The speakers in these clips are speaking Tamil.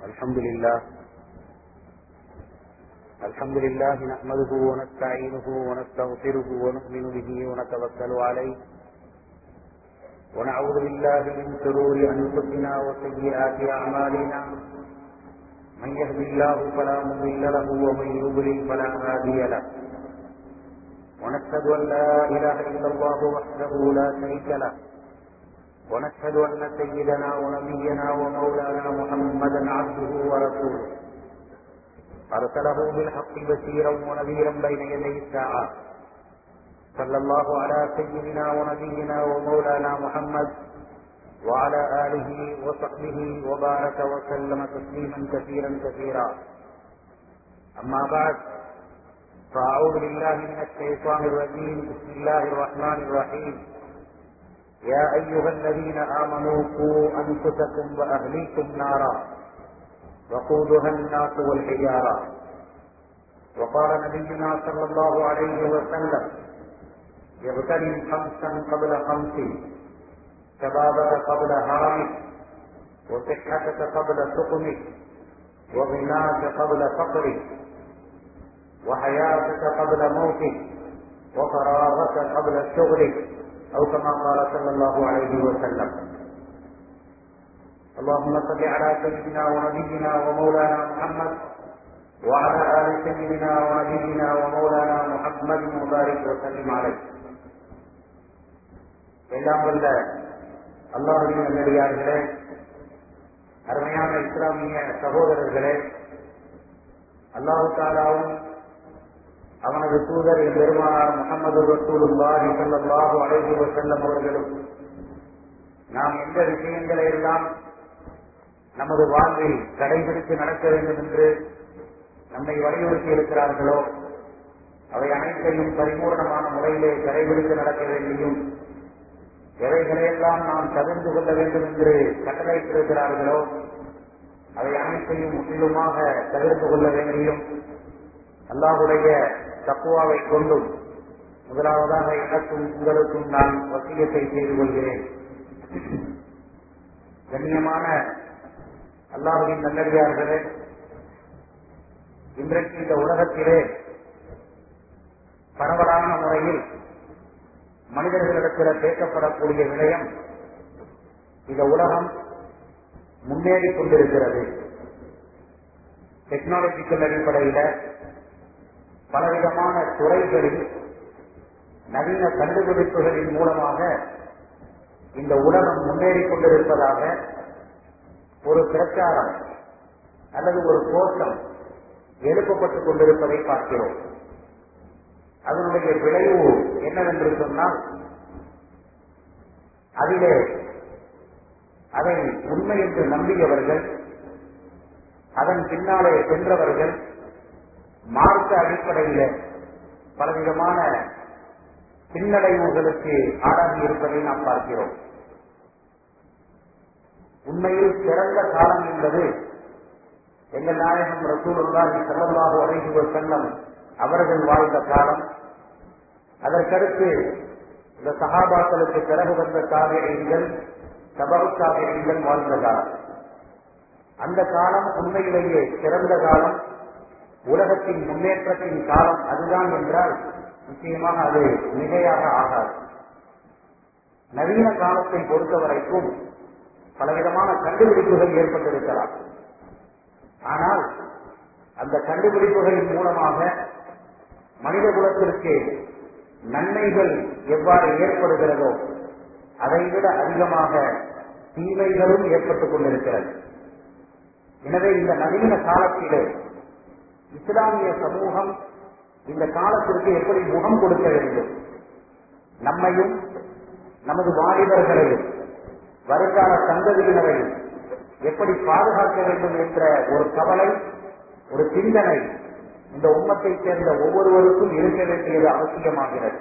الحمد لله الحمد لله نحمده ونستعينه ونستغفره ونؤمن به ونتوكل عليه ونعوذ بالله من شرور انفسنا وسيئات اعمالنا من يهد الله فلا مضل له ومن يضلل فلا هادي له ونشهد ان لا اله الا الله وحده لا شريك له ونشهد أن سيدنا ونبينا ومولانا محمدا عبده ورسوله أرسله بالحق بشيرا ونذيرا بين يدي الساعة صلى الله على سيدنا ونبينا ومولانا محمد وعلى آله وصحبه وبارك وسلم تسليما كثيرا كثيرا أما بعد فأعوذ بالله من الشيطان الرجيم بسم الله الرحمن الرحيم يا أيها الذين آمنوا قوا أنفسكم وأهليكم نارا وقودها الناس والحجارة وقال نبينا صلى الله عليه وسلم يغتنم خمسا قبل خمس شبابك قبل هرمك وصحتك قبل سقمك وغناك قبل فقرك وحياتك قبل موتك وفراغك قبل شغلك أو كما قال صلى الله عليه وسلم اللهم صل على سيدنا ونبينا ومولانا محمد وعلى آل سيدنا ونبينا ومولانا محمد وبارك وسلم عليه எல்லாம் வல்ல அல்லாஹின் நல்லடியார்களே அருமையான இஸ்லாமிய சகோதரர்களே அல்லாஹு தாலாவும் அவனது தூதர் பெருமானார் முகமது ரசூலுல்லாஹி ஸல்லல்லாஹு அலைஹி வஸல்லம் அவர்களும் நாம் எந்த விஷயங்களை எல்லாம் நமது வாழ்வில் கடைபிடித்து நடக்க வேண்டும் என்று நம்மை வலியுறுத்தி இருக்கிறார்களோ அவை அனைத்தையும் பரிபூர்ணமான முறையிலே கடைபிடித்து நடக்க வேண்டியும் எவைகளையெல்லாம் நாம் தவிர்த்து கொள்ள வேண்டும் என்று கட்டளையிட்டிருக்கிறார்களோ அவை அனைத்தையும் முற்றிலுமாக தவிர்த்து கொள்ள வேண்டியும் அல்லாஹுடைய தப்புவாவை கொண்டும் முதலாவதாக எனக்கும் உங்களுக்கும் நான் வசியத்தை செய்து கொள்கிறேன் கண்ணியமான அல்லாஹுவின் நல்லடியார்களே இன்றைக்கு இந்த உலகத்திலே பரவலான முறையில் மனிதர்களிடத்தில் பேசப்படக்கூடிய விடயம் இந்த உலகம் முன்னேறி கொண்டிருக்கிறது டெக்னாலஜிக்கல் அடிப்படையில் பலவிதமான துறைகளில் நவீன கண்டுபிடிப்புகளின் மூலமாக இந்த உலகம் முன்னேறி கொண்டிருப்பதாக ஒரு பிரச்சாரம் அல்லது ஒரு கோஷம் எழுப்பப்பட்டுக் கொண்டிருப்பதை பார்க்கிறோம் அதனுடைய விளைவு என்னவென்று சொன்னால் அதிலே அதை உண்மை என்று நம்பியவர்கள் அதன் பின்னாலே சென்றவர்கள் மார்க்க அடிப்படையில் பலவிதமான பின்னடைவுகளுக்கு ஆளாகி இருப்பதை நாம் பார்க்கிறோம் உண்மையில் சிறந்த காலம் என்பது எங்கள் நாயகம் ரசூலுல்லாஹி ஸல்லல்லாஹு அலைஹி வஸல்லம் அவர்கள் வாழ்ந்த காலம் அதற்கடுத்து இந்த சகாபாக்களுக்கு பிறகு வந்த தாபியங்கள் சபகு தாபியங்கள் வாழ்ந்த காலம் அந்த காலம் உண்மையிலேயே சிறந்த காலம் உலகத்தின் முன்னேற்றத்தின் காலம் அதுதான் என்றால் நிச்சயமாக அது மிகையாக ஆகாது நவீன காலத்தை பொறுத்தவரைக்கும் பலவிதமான கண்டுபிடிப்புகள் ஏற்பட்டிருக்கலாம் ஆனால் அந்த கண்டுபிடிப்புகளின் மூலமாக மனித குலத்திற்கு நன்மைகள் எவ்வாறு ஏற்படுகிறதோ அதைவிட அதிகமாக தீமைகளும் ஏற்பட்டுக் கொண்டிருக்கிறது எனவே இந்த நவீன காலத்திலே இஸ்லாமிய சமூகம் இந்த காலத்திற்கு எப்படி முகம் கொடுக்க வேண்டும் நம்மையும் நமது வாலிபர்களையும் வருங்கால சந்ததியினரையும் எப்படி பாதுகாக்க வேண்டும் என்ற ஒரு கவலை ஒரு சிந்தனை இந்த உம்மத்தைச் சேர்ந்த ஒவ்வொருவருக்கும் இருக்க வேண்டியது அவசியமாகிறது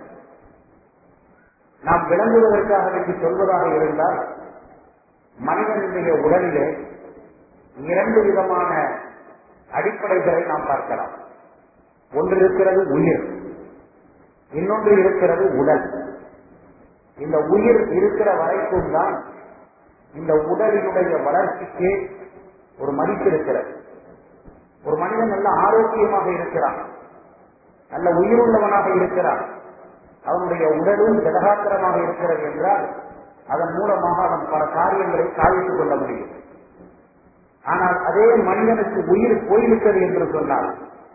நாம் விளங்குவதற்காக வேண்டி சொல்வதாக இருந்தால் மனிதனுடைய உடலிலே இரண்டு விதமான அடிப்படைகளை நாம் பார்க்கலாம் ஒன்று இருக்கிறது உயிர் இன்னொன்று இருக்கிறது உடல் இந்த உயிர் இருக்கிற வரைக்கும் தான் இந்த உடலினுடைய வளர்ச்சிக்கு ஒரு மதிப்பு இருக்கிறது ஒரு மனிதன் நல்ல ஆரோக்கியமாக இருக்கிறான் நல்ல உயிருள்ளவனாக இருக்கிறான் அவனுடைய உடலும் ஜலகாத்திரமாக இருக்கிறது என்றால் அதன் மூலமாக அவன் பல காரியங்களை சாதித்துக் கொள்ள முடியும் ஆனால் அதே மனிதனுக்கு உயிர் போய்விட்டது என்று சொன்னால்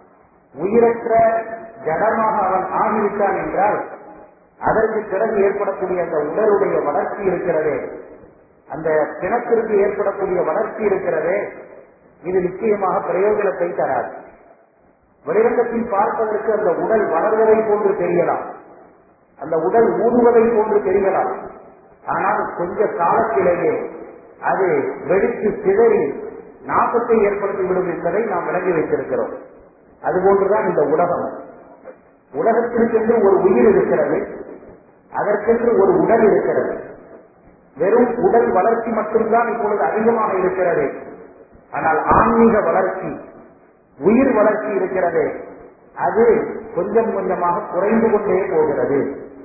உயிரற்ற ஜடமாக அவன் ஆகிவிட்டான் என்றால் அதற்கு பிறகு ஏற்படக்கூடிய அந்த உடலுடைய வளர்ச்சி இருக்கிறதே அந்த பிணத்திற்கு ஏற்படக்கூடிய வளர்ச்சி இருக்கிறதே இது நிச்சயமாக பிரயோஜனத்தை தராது வெளிரங்கத்தில் பார்ப்பதற்கு அந்த உடல் வளர்வதை போன்று தெரியலாம் அந்த உடல் ஊதுவதை போன்று தெரியலாம் ஆனால் கொஞ்ச காலத்திலேயே அது வெடித்து சிதறி நாசத்தை ஏற்படுத்திவிடும் என்பதை நாம் விளங்கி வைத்திருக்கிறோம் அதுபோன்றுதான் இந்த உலகம் உலகத்திற்கென்று ஒரு உயிர் இருக்கிறது அதற்கென்று ஒரு உடல் இருக்கிறது வெறும் உடல் வளர்ச்சி மட்டும்தான் இப்பொழுது அதிகமாக இருக்கிறது ஆனால் ஆன்மீக வளர்ச்சி உயிர் வளர்ச்சி இருக்கிறது அது கொஞ்சம் கொஞ்சமாக குறைந்து கொண்டே போகிறது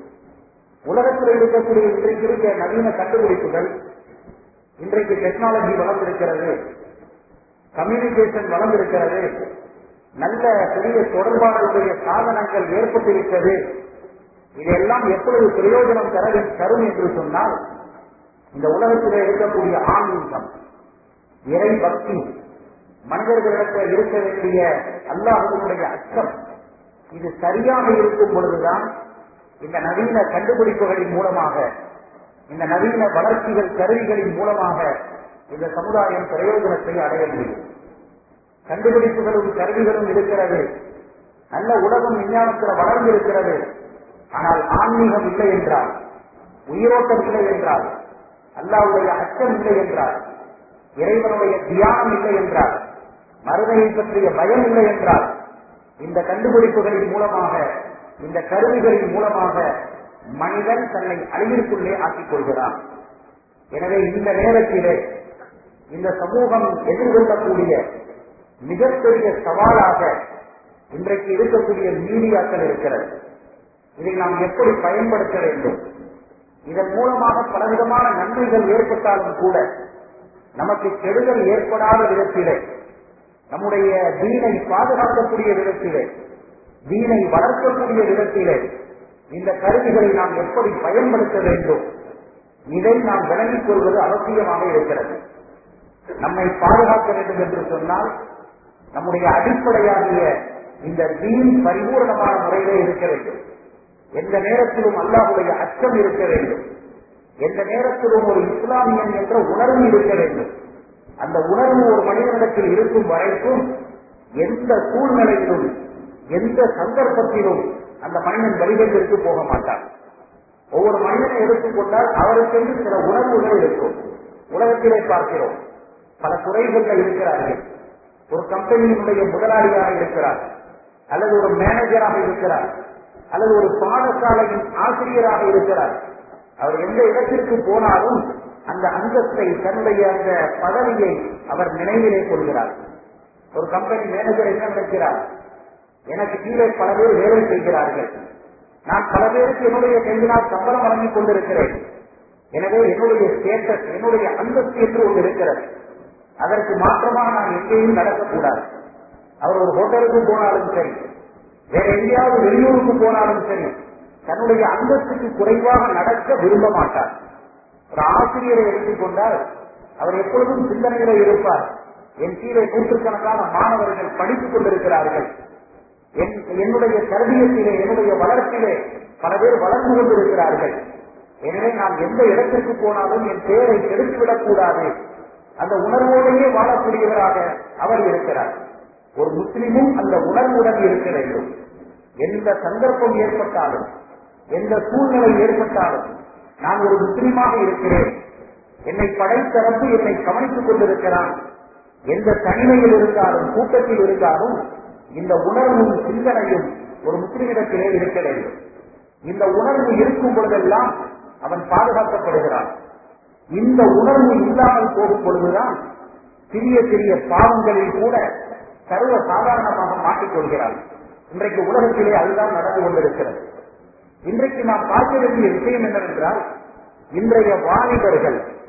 உலகத்தில் இருக்கக்கூடிய இன்றைக்கு இருக்க நவீன கண்டுபிடிப்புகள் இன்றைக்கு டெக்னாலஜி வளர்ந்திருக்கிறது கம்யூனிகேஷன் வளர்ந்திருக்கிறது நல்ல பெரிய தொடர்பாடலுடைய சாதனங்கள் ஏற்பட்டிருக்கிறது இதெல்லாம் எப்பொழுது பிரயோஜனம் தர தரும் என்று சொன்னால் இந்த உலகத்தில் இருக்கக்கூடிய ஆன்மீகம் இறை பக்தி மனிதர்களிடத்தில் இருக்க வேண்டிய அல்லாஹனுடைய அச்சம் இது சரியாக இருக்கும் பொழுதுதான் இந்த நவீன கண்டுபிடிப்புகளின் மூலமாக இந்த நவீன வளர்ச்சிகள் கருவிகளின் மூலமாக இந்த சமுதாயம் பிரயோஜனத்தை அடைய முடியும் கண்டுபிடிப்புகளும் கருவிகளும் இருக்கிறது நல்ல உலகம் விஞ்ஞானத்தில் வளர்ந்து இருக்கிறது ஆனால் ஆன்மீகம் இல்லை என்றால் உயிரோட்டம் இல்லை என்றால் அல்லாவுடைய அச்சம் இல்லை என்றால் இறைவனுடைய தியானம் இல்லை என்றால் மறுமையை பற்றிய பயம் இல்லை என்றால் இந்த கண்டுபிடிப்புகளின் மூலமாக இந்த கருவிகளின் மூலமாக மனிதன் தன்னை அழிவிற்குள்ளே ஆக்கிக் கொள்கிறான் எனவே இந்த நேரத்திலே இந்த சமூகம் எதிர்கொள்ளக்கூடிய மிகப்பெரிய சவாலாக இன்றைக்கு இருக்கக்கூடிய மீடியாக்கள் இருக்கிறது இதை நாம் எப்படி பயன்படுத்த வேண்டும் இதன் மூலமாக பலவிதமான நன்மைகள் ஏற்பட்டாலும் கூட நமக்கு கெடுதல் ஏற்படாத விதத்திலே நம்முடைய தீனை பாதுகாக்கக்கூடிய விதத்திலே தீனை வளர்க்கக்கூடிய விதத்திலே இந்த கருவிகளை நாம் எப்படி பயன்படுத்த வேண்டும் இதை நாம் விளங்கிக் கொள்வது அவசியமாக இருக்கிறது நம்மை பாதுகாக்க வேண்டும் என்று சொன்னால் நம்முடைய அடிப்படையாகிய இந்த தீன் பரிபூர்ணமான முறையிலே இருக்க வேண்டும் எந்த நேரத்திலும் அல்லாஹுடைய அச்சம் இருக்க வேண்டும் எந்த நேரத்திலும் ஒரு இஸ்லாமியன் என்ற உணர்வு இருக்க வேண்டும் அந்த உணர்வு ஒரு மனிதனிடத்தில் இருக்கும் வரைக்கும் எந்த சூழ்நிலையிலும் எந்த சந்தர்ப்பத்திலும் அந்த மனிதன் வழிகளிற்கு போக மாட்டார் ஒவ்வொரு மனிதனை எடுத்துக்கொண்டால் அவருக்கென்று சில உணர்வுகள் இருக்கும் உலகத்திலே பார்க்கிறோம் பல துறைகளில் இருக்கிறார்கள் ஒரு கம்பெனியினுடைய முதலாளியாக இருக்கிறார் அல்லது ஒரு மேனேஜராக இருக்கிறார் அல்லது ஒரு பாடசாலையின் ஆசிரியராக இருக்கிறார் அவர் எந்த இடத்திற்கு போனாலும் அந்த அந்தஸ்தை தன்னுடைய அந்த பதவியை அவர் நினைவிலே கொள்கிறார் ஒரு கம்பெனி மேனேஜர் என்ன நினைக்கிறார் எனக்கு கீழே பல பேர் வேலை செய்கிறார்கள் நான் பல பேருக்கு என்னுடைய கையினால் சம்பளம் வழங்கிக் கொண்டிருக்கிறேன் எனவே என்னுடைய ஸ்டேட்டஸ் என்னுடைய அந்தஸ்து என்று ஒன்று இருக்கிறது அதற்கு மாற்றமாக நான் எங்கேயும் நடக்கக்கூடாது அவர் ஒரு ஹோட்டலுக்கு போனாலும் சரி வேற எங்கேயாவது வெளியூருக்கு போனாலும் சரி தன்னுடைய அந்தஸ்துக்கு குறைவாக நடக்க விரும்ப மாட்டார் ஒரு ஆசிரியரை எடுத்துக்கொண்டால் அவர் எப்பொழுதும் சிந்தனையில இருப்பார் என் கீழே நூற்றுக்கணக்கான மாணவர்கள் படித்துக் கொண்டிருக்கிறார்கள் என்னுடைய கருவியத்திலே என்னுடைய வளர்ச்சியிலே பல பேர் வளர்ந்து கொண்டிருக்கிறார்கள் எனவே நான் எந்த இடத்திற்கு போனாலும் என் பெயரை கெடுத்துவிடக் கூடாது அந்த உணர்வோடையே வாழக்கூடியவராக அவர் இருக்கிறார் ஒரு முஸ்லிமும் அந்த உணர்வுடன் இருக்க வேண்டும் எந்த சந்தர்ப்பம் ஏற்பட்டாலும் எந்த சூழ்நிலை ஏற்பட்டாலும் நான் ஒரு முஸ்லிமாக இருக்கிறேன் என்னை படைத்தரப்பு என்னை கவனித்துக் கொண்டிருக்கிறான் எந்த தனிமையில் இருந்தாலும் கூட்டத்தில் இருந்தாலும் இந்த உணர்வும் சிந்தனையும் ஒரு முஸ்லிமிடத்திலே இருக்க வேண்டும் இந்த உணர்வு இருக்கும் பொழுதெல்லாம் அவன் பாதுகாக்கப்படுகிறான் இந்த உணர்வு இல்லாமல் போகும் பொழுதுதான் சிறிய சிறிய பாவங்களில் கூட சர்வ சாதாரணமாக மாட்டிக்கொள்கிறான் இன்றைக்கு உலகத்திலே அதுதான் நடந்து கொண்டிருக்கிறது இன்றைக்கு நாம் பார்க்க வேண்டிய விஷயம் என்னவென்றால் இன்றைய வாலிபர்கள்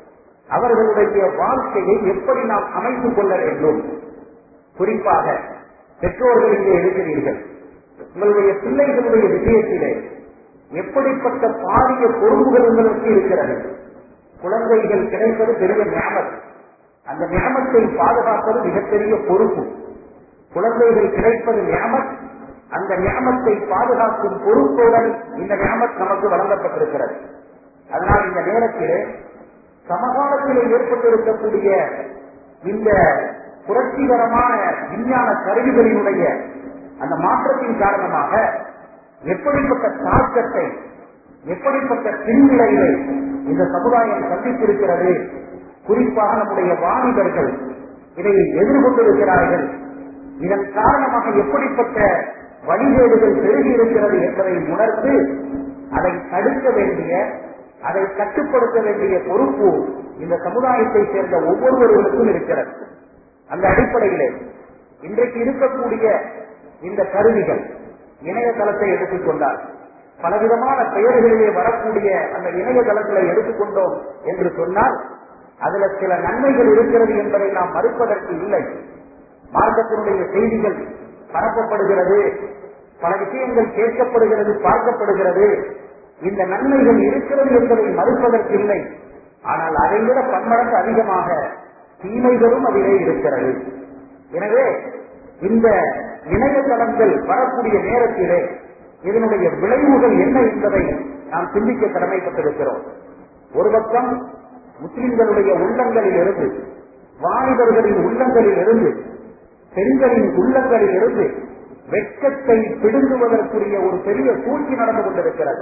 அவர்களுடைய வாழ்க்கையை எப்படி நாம் அமைத்துக் கொள்ள வேண்டும் குறிப்பாக பெற்றோர்கள் இங்கே இருக்கிறீர்கள் உங்களுடைய பிள்ளைகளுடைய விஷயத்திலே எப்படிப்பட்ட பாரிய பொறுப்புகள் உங்களுக்கு இருக்கிறது குழந்தைகள் கிடைப்பது பெரிய ஞாபகம் அந்த ஞாபகத்தை பாதுகாப்பது மிகப்பெரிய பொறுப்பு குழந்தைகள் கிடைப்பது ஞாபகம் அந்த ஞாபகத்தை பாதுகாக்கும் பொறுப்புடன் இந்த ஞாபகம் நமக்கு வழங்கப்பட்டிருக்கிறது அதனால் இந்த நேரத்திலே சமகாலத்திலே ஏற்பட்டிருக்கக்கூடிய இந்த புரட்சிகரமான விஞ்ஞான கருவிகளினுடைய அந்த மாற்றத்தின் காரணமாக எப்படிப்பட்ட தாக்கத்தை எப்படிப்பட்ட பின்விளைவை இந்த சமுதாயம் சந்தித்திருக்கிறது குறிப்பாக நம்முடைய வாலிபர்கள் இதை எதிர்கொண்டிருக்கிறார்கள் இதன் காரணமாக எப்படிப்பட்ட வழிகேடுகள் பெருகி இருக்கிறது என்பதை உணர்ந்து அதை தடுக்க வேண்டிய அதை கட்டுப்படுத்த வேண்டிய பொறுப்பு இந்த சமுதாயத்தை சேர்ந்த ஒவ்வொருவர்களுக்கும் இருக்கிறது அந்த அடிப்படையிலே இன்றைக்கு இருக்கக்கூடிய இந்த கருவிகள் இணையதளத்தை எடுத்துக்கொண்டால் பலவிதமான பெயர்களிலே வரக்கூடிய அந்த இணையதளங்களை எடுத்துக்கொண்டோம் என்று சொன்னால் அதுல சில நன்மைகள் இருக்கிறது என்பதை நாம் மறுப்பதற்கு இல்லை மார்க்கத்தினுடைய செய்திகள் பரப்பப்படுகிறது பல விஷயங்கள் கேட்கப்படுகிறது பார்க்கப்படுகிறது இந்த நன்மைகள் இருக்கிறது என்பதை மறுப்பதற்கு இல்லை ஆனால் அதைவிட பன்மடங்கு அதிகமாக தீமைகளும் அதிலே இருக்கிறது எனவே இந்த இணையதளங்கள் வரக்கூடிய நேரத்திலே இதனுடைய விளைவுகள் என்ன என்பதை நாம் சிந்திக்க கடமைப்பட்டிருக்கிறோம் ஒரு பக்கம் முஸ்லிம்களுடைய உள்ளங்களில் இருந்து வாலிபர்களின் உள்ளங்களில் இருந்து பெண்களின் உள்ளங்களில் இருந்து வெட்கத்தை பிடுங்குவதற்குரிய ஒரு பெரிய சூழ்ச்சி நடந்து கொண்டிருக்கிறது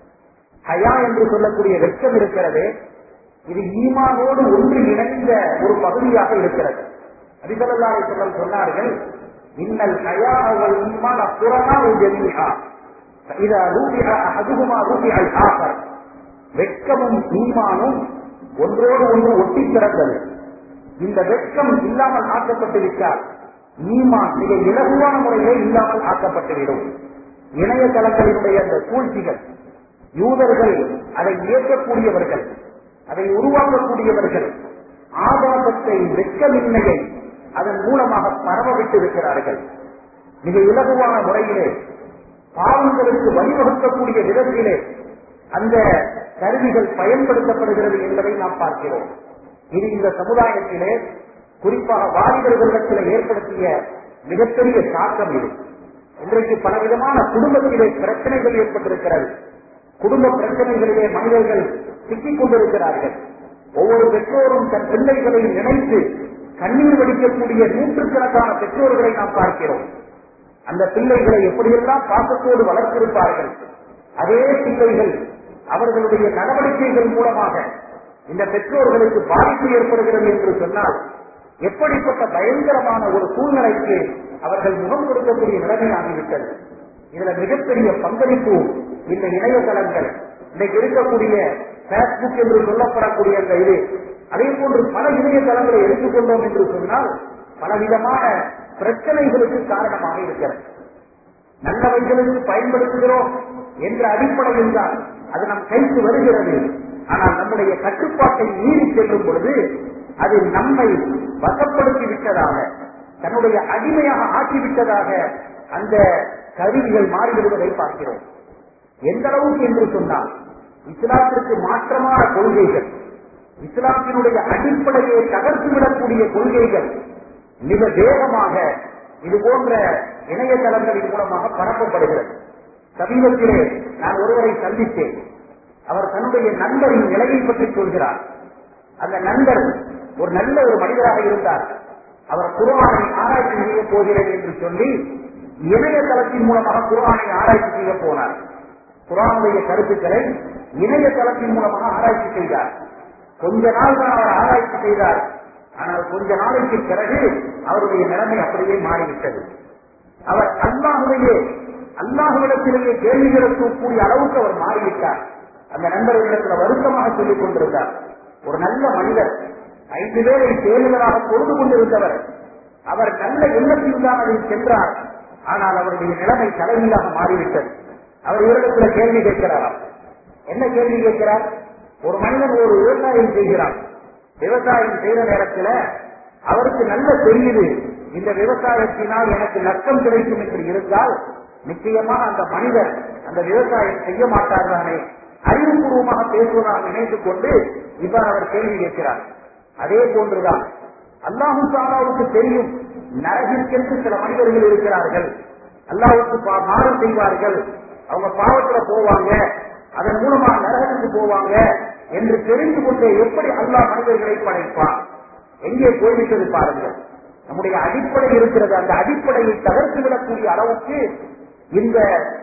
ஹயா என்று சொல்லக்கூடிய வெட்கம் இருக்கிறது இது ஈமானோடு ஒன்று இணைந்த ஒரு பகுதியாக இருக்கிறது அபிசல்லாரை சொல்லம் சொன்னார்கள் இன்னல் ஹயா அவள் ஈமான் அப்புறமா ஜமீஹா இதா ரூபியா அதுகுமா ரூபி அல் ஆஃபர் வெட்கமும் ஈமானும் ஒன்றோடு ஒன்று ஒட்டி பிறந்தது இந்த வெட்கம் இல்லாமல் ஆக்கப்பட்டு விட்டால் ஈமான் மிக இலகுவான முறையிலே இல்லாமல் ஆக்கப்பட்டுவிடும் இணையதளங்களினுடைய அந்த சூழ்ச்சிகள் யூதர்கள் அதை இயக்கக்கூடியவர்கள் அதை உருவாக்கக்கூடியவர்கள் ஆபாசத்தை வெட்கமின்மையை அதன் மூலமாக பரவவிட்டு இருக்கிறார்கள் மிக இலகுவான முறையிலே பாவங்களுக்கு வழிவகுக்கக்கூடிய விதத்திலே அந்த கருவிகள் பயன்படுத்தப்படுகிறது என்பதை நாம் பார்க்கிறோம் இது இந்த சமுதாயத்திலே குறிப்பாக வாலிபர்களிடத்தில் ஏற்படுத்திய மிகப்பெரிய தாக்கம் இது இன்றைக்கு பலவிதமான குடும்பத்திலே பிரச்சனைகள் ஏற்பட்டிருக்கிறது குடும்ப பிரச்சனைகளிலே மனிதர்கள் சிக்கிக் கொண்டிருக்கிறார்கள் ஒவ்வொரு பெற்றோரும் தன் பிள்ளைகளை நினைத்து கண்ணீர் வடிக்கக்கூடிய நூற்றுக்கணக்கான பெற்றோர்களை நாம் பார்க்கிறோம் அந்த பிள்ளைகளை எப்படியெல்லாம் பாசத்தோடு வளர்த்திருப்பார்கள் அதே பிள்ளைகள் அவர்களுடைய நடவடிக்கைகள் மூலமாக இந்த பெற்றோர்களுக்கு பாதிப்பு ஏற்படுகிறது என்று சொன்னால் எப்படிப்பட்ட பயங்கரமான ஒரு சூழ்நிலைக்கு அவர்கள் முகம் கொடுக்கக்கூடிய நிலைமையாகிவிட்டது இதுல மிகப்பெரிய பங்களிப்பு இந்த இணையதளங்கள் இன்னைக்கு இருக்கக்கூடிய பேஸ்புக் என்று சொல்லப்படக்கூடிய அந்த இது அதே போன்று பல இணையதளங்களை எடுத்துக்கொண்டோம் என்று சொன்னால் பலவிதமான பிரச்சனைகளுக்கு காரணமாக இருக்கிறது நல்லவைகளுக்கு பயன்படுத்துகிறோம் என்ற அடிப்படையில் தான் அது நம் கைக்கு வருகிறது ஆனால் நம்முடைய கட்டுப்பாட்டை மீறி செல்லும் பொழுது அது நம்மை வசப்படுத்தி விட்டதாக தன்னுடைய அடிமையாக ஆக்கிவிட்டதாக அந்த கருவிகள் மாறிவிடுவதை பார்க்கிறோம் எந்த அளவுக்கு என்று சொன்னால் இஸ்லாத்திற்கு மாற்றமான கொள்கைகள் இஸ்லாத்தினுடைய அடிப்படையை தகர்த்துவிடக்கூடிய கொள்கைகள் மிக வேகமாக இது போன்ற இணையதளங்களின் மூலமாக பரப்பப்படுகிறது சமீபத்திலே நான் ஒருவரை சந்தித்தேன் அவர் தன்னுடைய நண்பரின் நிலையை பற்றி சொல்கிறார் அந்த நண்பர் ஒரு நல்ல ஒரு மனிதராக இருந்தார் அவர் குரானை ஆராய்ச்சி செய்ய போகிறேன் என்று சொல்லி இணையதளத்தின் மூலமாக குரானை ஆராய்ச்சி செய்ய போனார் குரானுடைய கருத்துக்களை இணையதளத்தின் மூலமாக ஆராய்ச்சி செய்தார் கொஞ்ச நாள் தான் அவர் ஆராய்ச்சி செய்தார் ஆனால் கொஞ்ச நாளைக்கு பிறகு அவருடைய நிலைமை அப்படியே மாறிவிட்டது அவர் அல்லாஹுடைய அல்லாஹுவிடத்திலேயே கேள்வி எழுப்பக்கூடிய அளவுக்கு அவர் மாறிவிட்டார் அந்த நண்பர்களிடத்தில் வருத்தமாக சொல்லிக் கொண்டிருந்தார் ஒரு நல்ல மனிதர் ஐந்து பேரை தேர்தலாக பொழுது கொண்டிருந்தவர் அவர் நல்ல எண்ணத்தில் தான் அதில் சென்றார் ஆனால் அவருடைய நிலைமை தலைமையாக மாறிவிட்டது அவர் இவரிடத்தில் கேள்வி கேட்கிறாராம் என்ன கேள்வி கேட்கிறார் ஒரு மனிதன் ஒரு விவசாயம் செய்கிறார் விவசாயம் செய்யற நேரத்துல அவருக்கு நல்ல தெரியுது இந்த விவசாயத்தினால் எனக்கு நஷ்டம் கிடைக்கும் என்று இருந்தால் நிச்சயமா அந்த மனிதர் அந்த விவசாயம் செய்ய மாட்டார் தானே அறிவுபூர்வமாக பேசுவதாக நினைத்துக் கொண்டு இவ்வாறு அவர் கேள்வி கேட்கிறார் அதே போன்றுதான் அல்லாஹு தாலாவுக்கு தெரியும் நரகிற்கென்று சில மனிதர்கள் இருக்கிறார்கள் அல்லாவுக்கு பா- மாறு செய்வார்கள் அவங்க பாவத்துல போவாங்க அதன் மூலமாக நரகத்துக்கு போவாங்க என்று தெரிந்து கொண்டே எப்படி அல்லாஹ் மனிதர்களை படைப்பான் எங்கே போய்விட்டது பாருங்கள் நம்முடைய அடிப்படை இருக்கிறது அந்த அடிப்படையை தகர்த்து விடக்கூடிய அளவுக்கு இந்த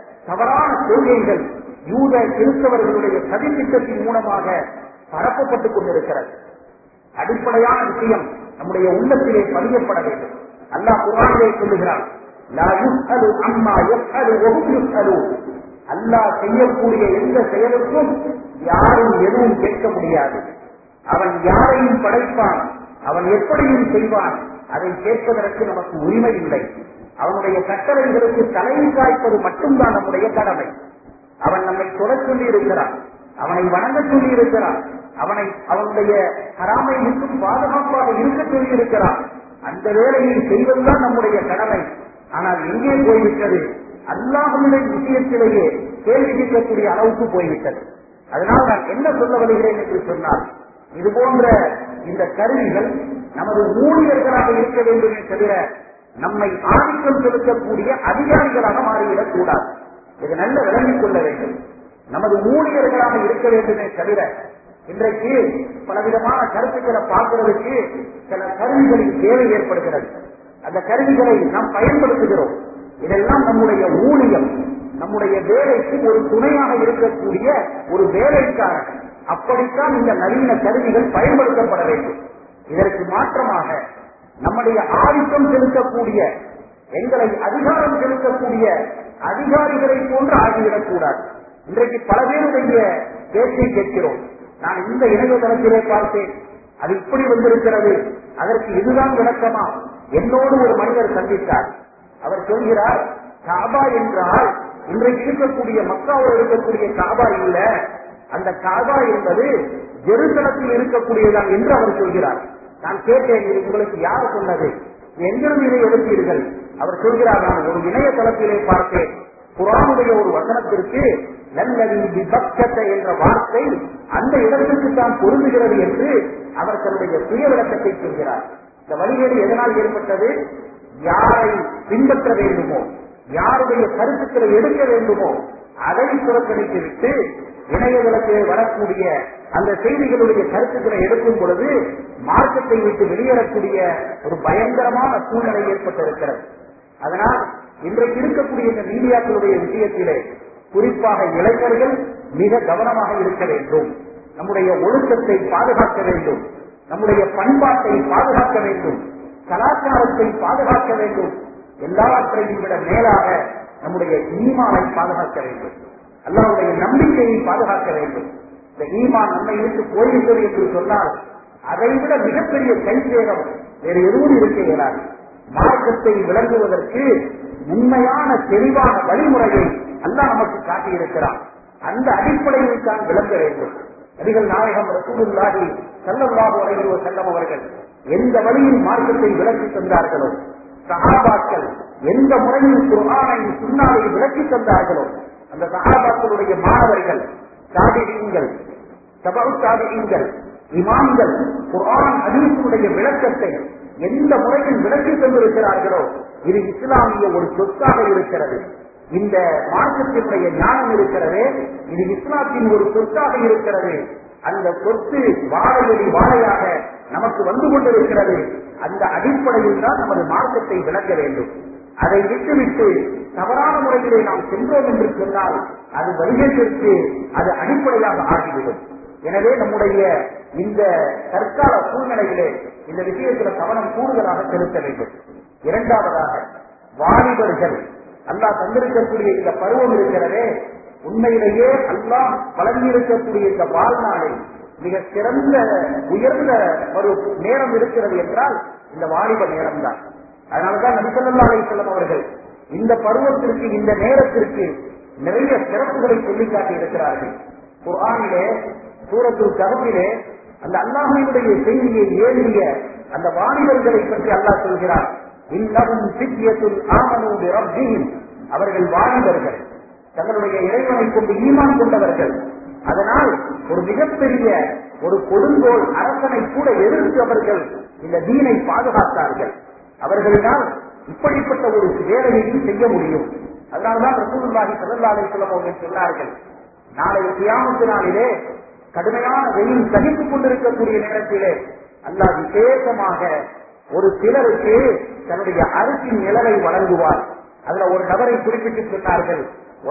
தவறான கொள்கைகள் யூத கிறிஸ்தவர்களுடைய சதித்திட்டத்தின் மூலமாக பரப்பப்பட்டுக் கொண்டிருக்கிறது அடிப்படையான விஷயம் நம்முடைய உள்ளத்திலே பதியப்பட வேண்டும் அல்லாஹ் குரானிலே சொல்லுகிறான் லா யுஸ்அலு அம்மா யஃஅலு வஹும் யுஸ்அலூன் அல்லாஹ் செய்யக்கூடிய எந்த செயலுக்கும் யாரும் எதுவும் கேட்க முடியாது அவன் யாரையும் படைப்பான் அவன் எப்படியும் செய்வான் அதை கேட்பதற்கு நமக்கு உரிமை இல்லை அவனுடைய கட்டளைகளுக்கு தலையை காய்ப்பது மட்டும்தான் நம்முடைய கடமை அவன் நம்மை தொட சொல்லி இருக்கிறான் அவனை வணங்க சொல்லி இருக்கிறான் அவனை அவனுடைய ஹராமை மட்டும் பாதுகாப்பாக இருக்க சொல்லி இருக்கிறான் அந்த வேலையை செய்வதுதான் நம்முடைய கடமை ஆனால் எங்கே போய்விட்டது அல்லாஹுடைய விஷயத்திலேயே கேள்வி கேட்கக்கூடிய அளவுக்கு போய்விட்டது அதனால் நான் என்ன சொல்ல வருகிறேன் என்று சொன்னால் இது போன்ற இந்த கருவிகள் நமது ஊழியர்களாக இருக்க வேண்டுமே தவிர நம்மை ஆதிக்கம் செலுத்தக்கூடிய அதிகாரிகளாக மாறிவிடக் கூடாது இது நல்ல விளங்கிக் கொள்ள வேண்டும் நமது ஊழியர்களாக இருக்க வேண்டுமே தவிர இன்றைக்கு பலவிதமான கருத்துக்களை பார்க்கிறதுக்கு சில கருவிகளின் தேவை ஏற்படுகிறது அந்த கருவிகளை நாம் பயன்படுத்துகிறோம் இதெல்லாம் நம்முடைய ஊழியம் நம்முடைய வேலைக்கு ஒரு துணையாக இருக்கக்கூடிய ஒரு வேலைக்காரன் அப்படித்தான் இந்த நவீன கருவிகள் பயன்படுத்தப்பட வேண்டும் இதற்கு மாற்றமாக நம்முடைய ஆதிக்கம் செலுத்தக்கூடிய எங்களை அதிகாரம் செலுத்தக்கூடிய அதிகாரிகளை போன்று ஆகிவிடக்கூடாது இன்றைக்கு பல பேருடைய பேச்சை கேட்கிறோம் நான் இந்த இணையதளத்திலே பார்த்தேன் அது இப்படி வந்திருக்கிறது அதற்கு இதுதான் விளக்கமா என்னோடு ஒரு மனிதர் சந்தித்தார் அவர் சொல்கிறார் காபா என்றால் இன்றைக்கு இருக்கக்கூடிய மக்காவில் இருக்கக்கூடிய காபா இல்ல அந்த காபா என்பது ஜெருசலத்தில் இருக்கக்கூடியதான் என்று அவர் சொல்கிறார் நான் கேட்டேன் இது உங்களுக்கு யார் சொன்னது எங்கிருந்து இதை எடுத்தீர்கள் அவர் சொல்கிறார் நான் ஒரு இணையதளத்திலே பார்த்தேன் குரானுடைய ஒரு வசனத்திற்கு நல்லதி விபக்கத்த என்ற வார்த்தை அந்த இடத்திற்கு தான் பொருந்துகிறது என்று அவர் தன்னுடைய சுய விளக்கத்தை சொல்கிறார் இந்த வழிகேடு எதனால் ஏற்பட்டது யாரை பின்பற்ற வேண்டுமோ யாருடைய கருத்துக்களை எடுக்க வேண்டுமோ அதை புறக்கணித்து விட்டு இணையதளத்திலே வரக்கூடிய அந்த செய்திகளுடைய கருத்துக்களை எடுக்கும் பொழுது மார்க்கத்தை விட்டு வெளியேறக்கூடிய ஒரு பயங்கரமான சூழ்நிலை ஏற்பட்டிருக்கிறது அதனால் இன்றைக்கு இருக்கக்கூடிய இந்த மீடியாக்களுடைய விஷயத்திலே குறிப்பாக இளைஞர்கள் மிக கவனமாக இருக்க வேண்டும் நம்முடைய ஒழுக்கத்தை பாதுகாக்க வேண்டும் நம்முடைய பண்பாட்டை பாதுகாக்க வேண்டும் கலாச்சாரத்தை பாதுகாக்க வேண்டும் எல்லாவற்றையும் விட மேலாக நம்முடைய ஈமானை பாதுகாக்க வேண்டும் அல்லாவுடைய நம்பிக்கையை பாதுகாக்க வேண்டும் இந்த ஈமான் நம்மை விட்டு போய்விட்டது என்று சொன்னால் அதைவிட மிகப்பெரிய கைசேதம் வேறு எதுவும் இருக்க இயலாது மார்க்கத்தை விளங்குவதற்கு உண்மையான தெளிவான வழிமுறையை அல்லாஹ் நமக்கு காட்டியிருக்கிறான் அந்த அடிப்படையில் தான் விளங்க வேண்டும் நபிகள் நாயகம் ரசூலுல்லாஹி ஸல்லல்லாஹு அலைஹி வஸல்லம் அவர்கள் எந்த வழியில் மார்க்கத்தை விளக்கி தந்தார்களோ சஹாபாக்கள் எந்த முறையில் குர்ஆனை சுன்னாவை விளக்கி தந்தார்களோ அந்த சஹாபாக்களுடைய மாணவர்கள் தாபிஈன்கள் தபு தாபிஈன்கள் இமாம்கள் குர்ஆன் ஹதீஸுடைய விளக்கத்தை எந்த முறையில் விளக்கி தந்திருக்கிறார்களோ இது இஸ்லாமிய ஒரு சொத்தாக இருக்கிறது இந்த மார்க்கத்தினுடைய ஞானம் இருக்கிறது இது இஸ்லாத்தின் ஒரு சொத்தாக இருக்கிறது அந்த சொத்து வாழையடி வாழையாக நமக்கு வந்து கொண்டிருக்கிறது அந்த அடிப்படையில் தான் நமது மார்க்கத்தை விளக்க வேண்டும் அதை விட்டுவிட்டு தவறான முறையிலே நாம் சென்றோம் என்று சொன்னால் அது வணிகத்திற்கு அது அடிப்படையாக ஆகிவிடும் எனவே நம்முடைய இந்த தற்கால சூழ்நிலையிலே இந்த விஷயத்தில் கவனம் கூடுதலாக செலுத்த வேண்டும் இரண்டாவதாக வாலிபர்கள் அல்லாஹ் தந்திருக்கக்கூடிய இந்த பருவம் இருக்கிறதே உண்மையிலேயே அல்லாஹ் வழங்கியிருக்கக்கூடிய இந்த வாழ்நாளில் மிக சிறந்த உயர்ந்த ஒரு நேரம் இருக்கிறது என்றால் இந்த வாலிப நேரம் தான் அதனாலதான் நபிசல்லா அலிசல்லம் அவர்கள் இந்த பருவத்திற்கு இந்த நேரத்திற்கு நிறைய சிறப்புகளை சொல்லி காட்டி இருக்கிறார்கள் குர்ஆனிலே சூரத்துல் கஹபிலே அந்த அல்லாஹினுடைய செய்தியை ஏறிய அந்த வாலிபர்களை பற்றி அல்லாஹ் சொல்கிறார் இன்னமும் சித்தியத்துள் ஆமனூபி ரப்பியும் அவர்கள் வாலிபர்கள் தங்களுடைய இறைவனை கொண்டு ஈமான் கொண்டவர்கள் அதனால் ஒரு மிகப்பெரிய ஒரு கொடுங்கோல் அரசனை கூட எதிர்த்து அவர்கள் இந்த தீனை பாதுகாத்தார்கள் அவர்களினால் இப்படிப்பட்ட ஒரு வேலையையும் செய்ய முடியும் அதனால்தான் ரசூலுல்லாஹி ஸல்லல்லாஹு அலைஹி வஸல்லம் அவர்கள் சொன்னார்கள் நாளை கியாமத்து நாளிலே கடுமையான வெயில் சகித்துக் கொண்டிருக்கக்கூடிய நேரத்திலே அல்லாஹ் விசேஷமாக ஒரு சிலருக்கு தன்னுடைய அரிசின் நிழலை வழங்குவார் அதுல ஒரு நபரை குறிப்பிட்டு சொன்னார்கள்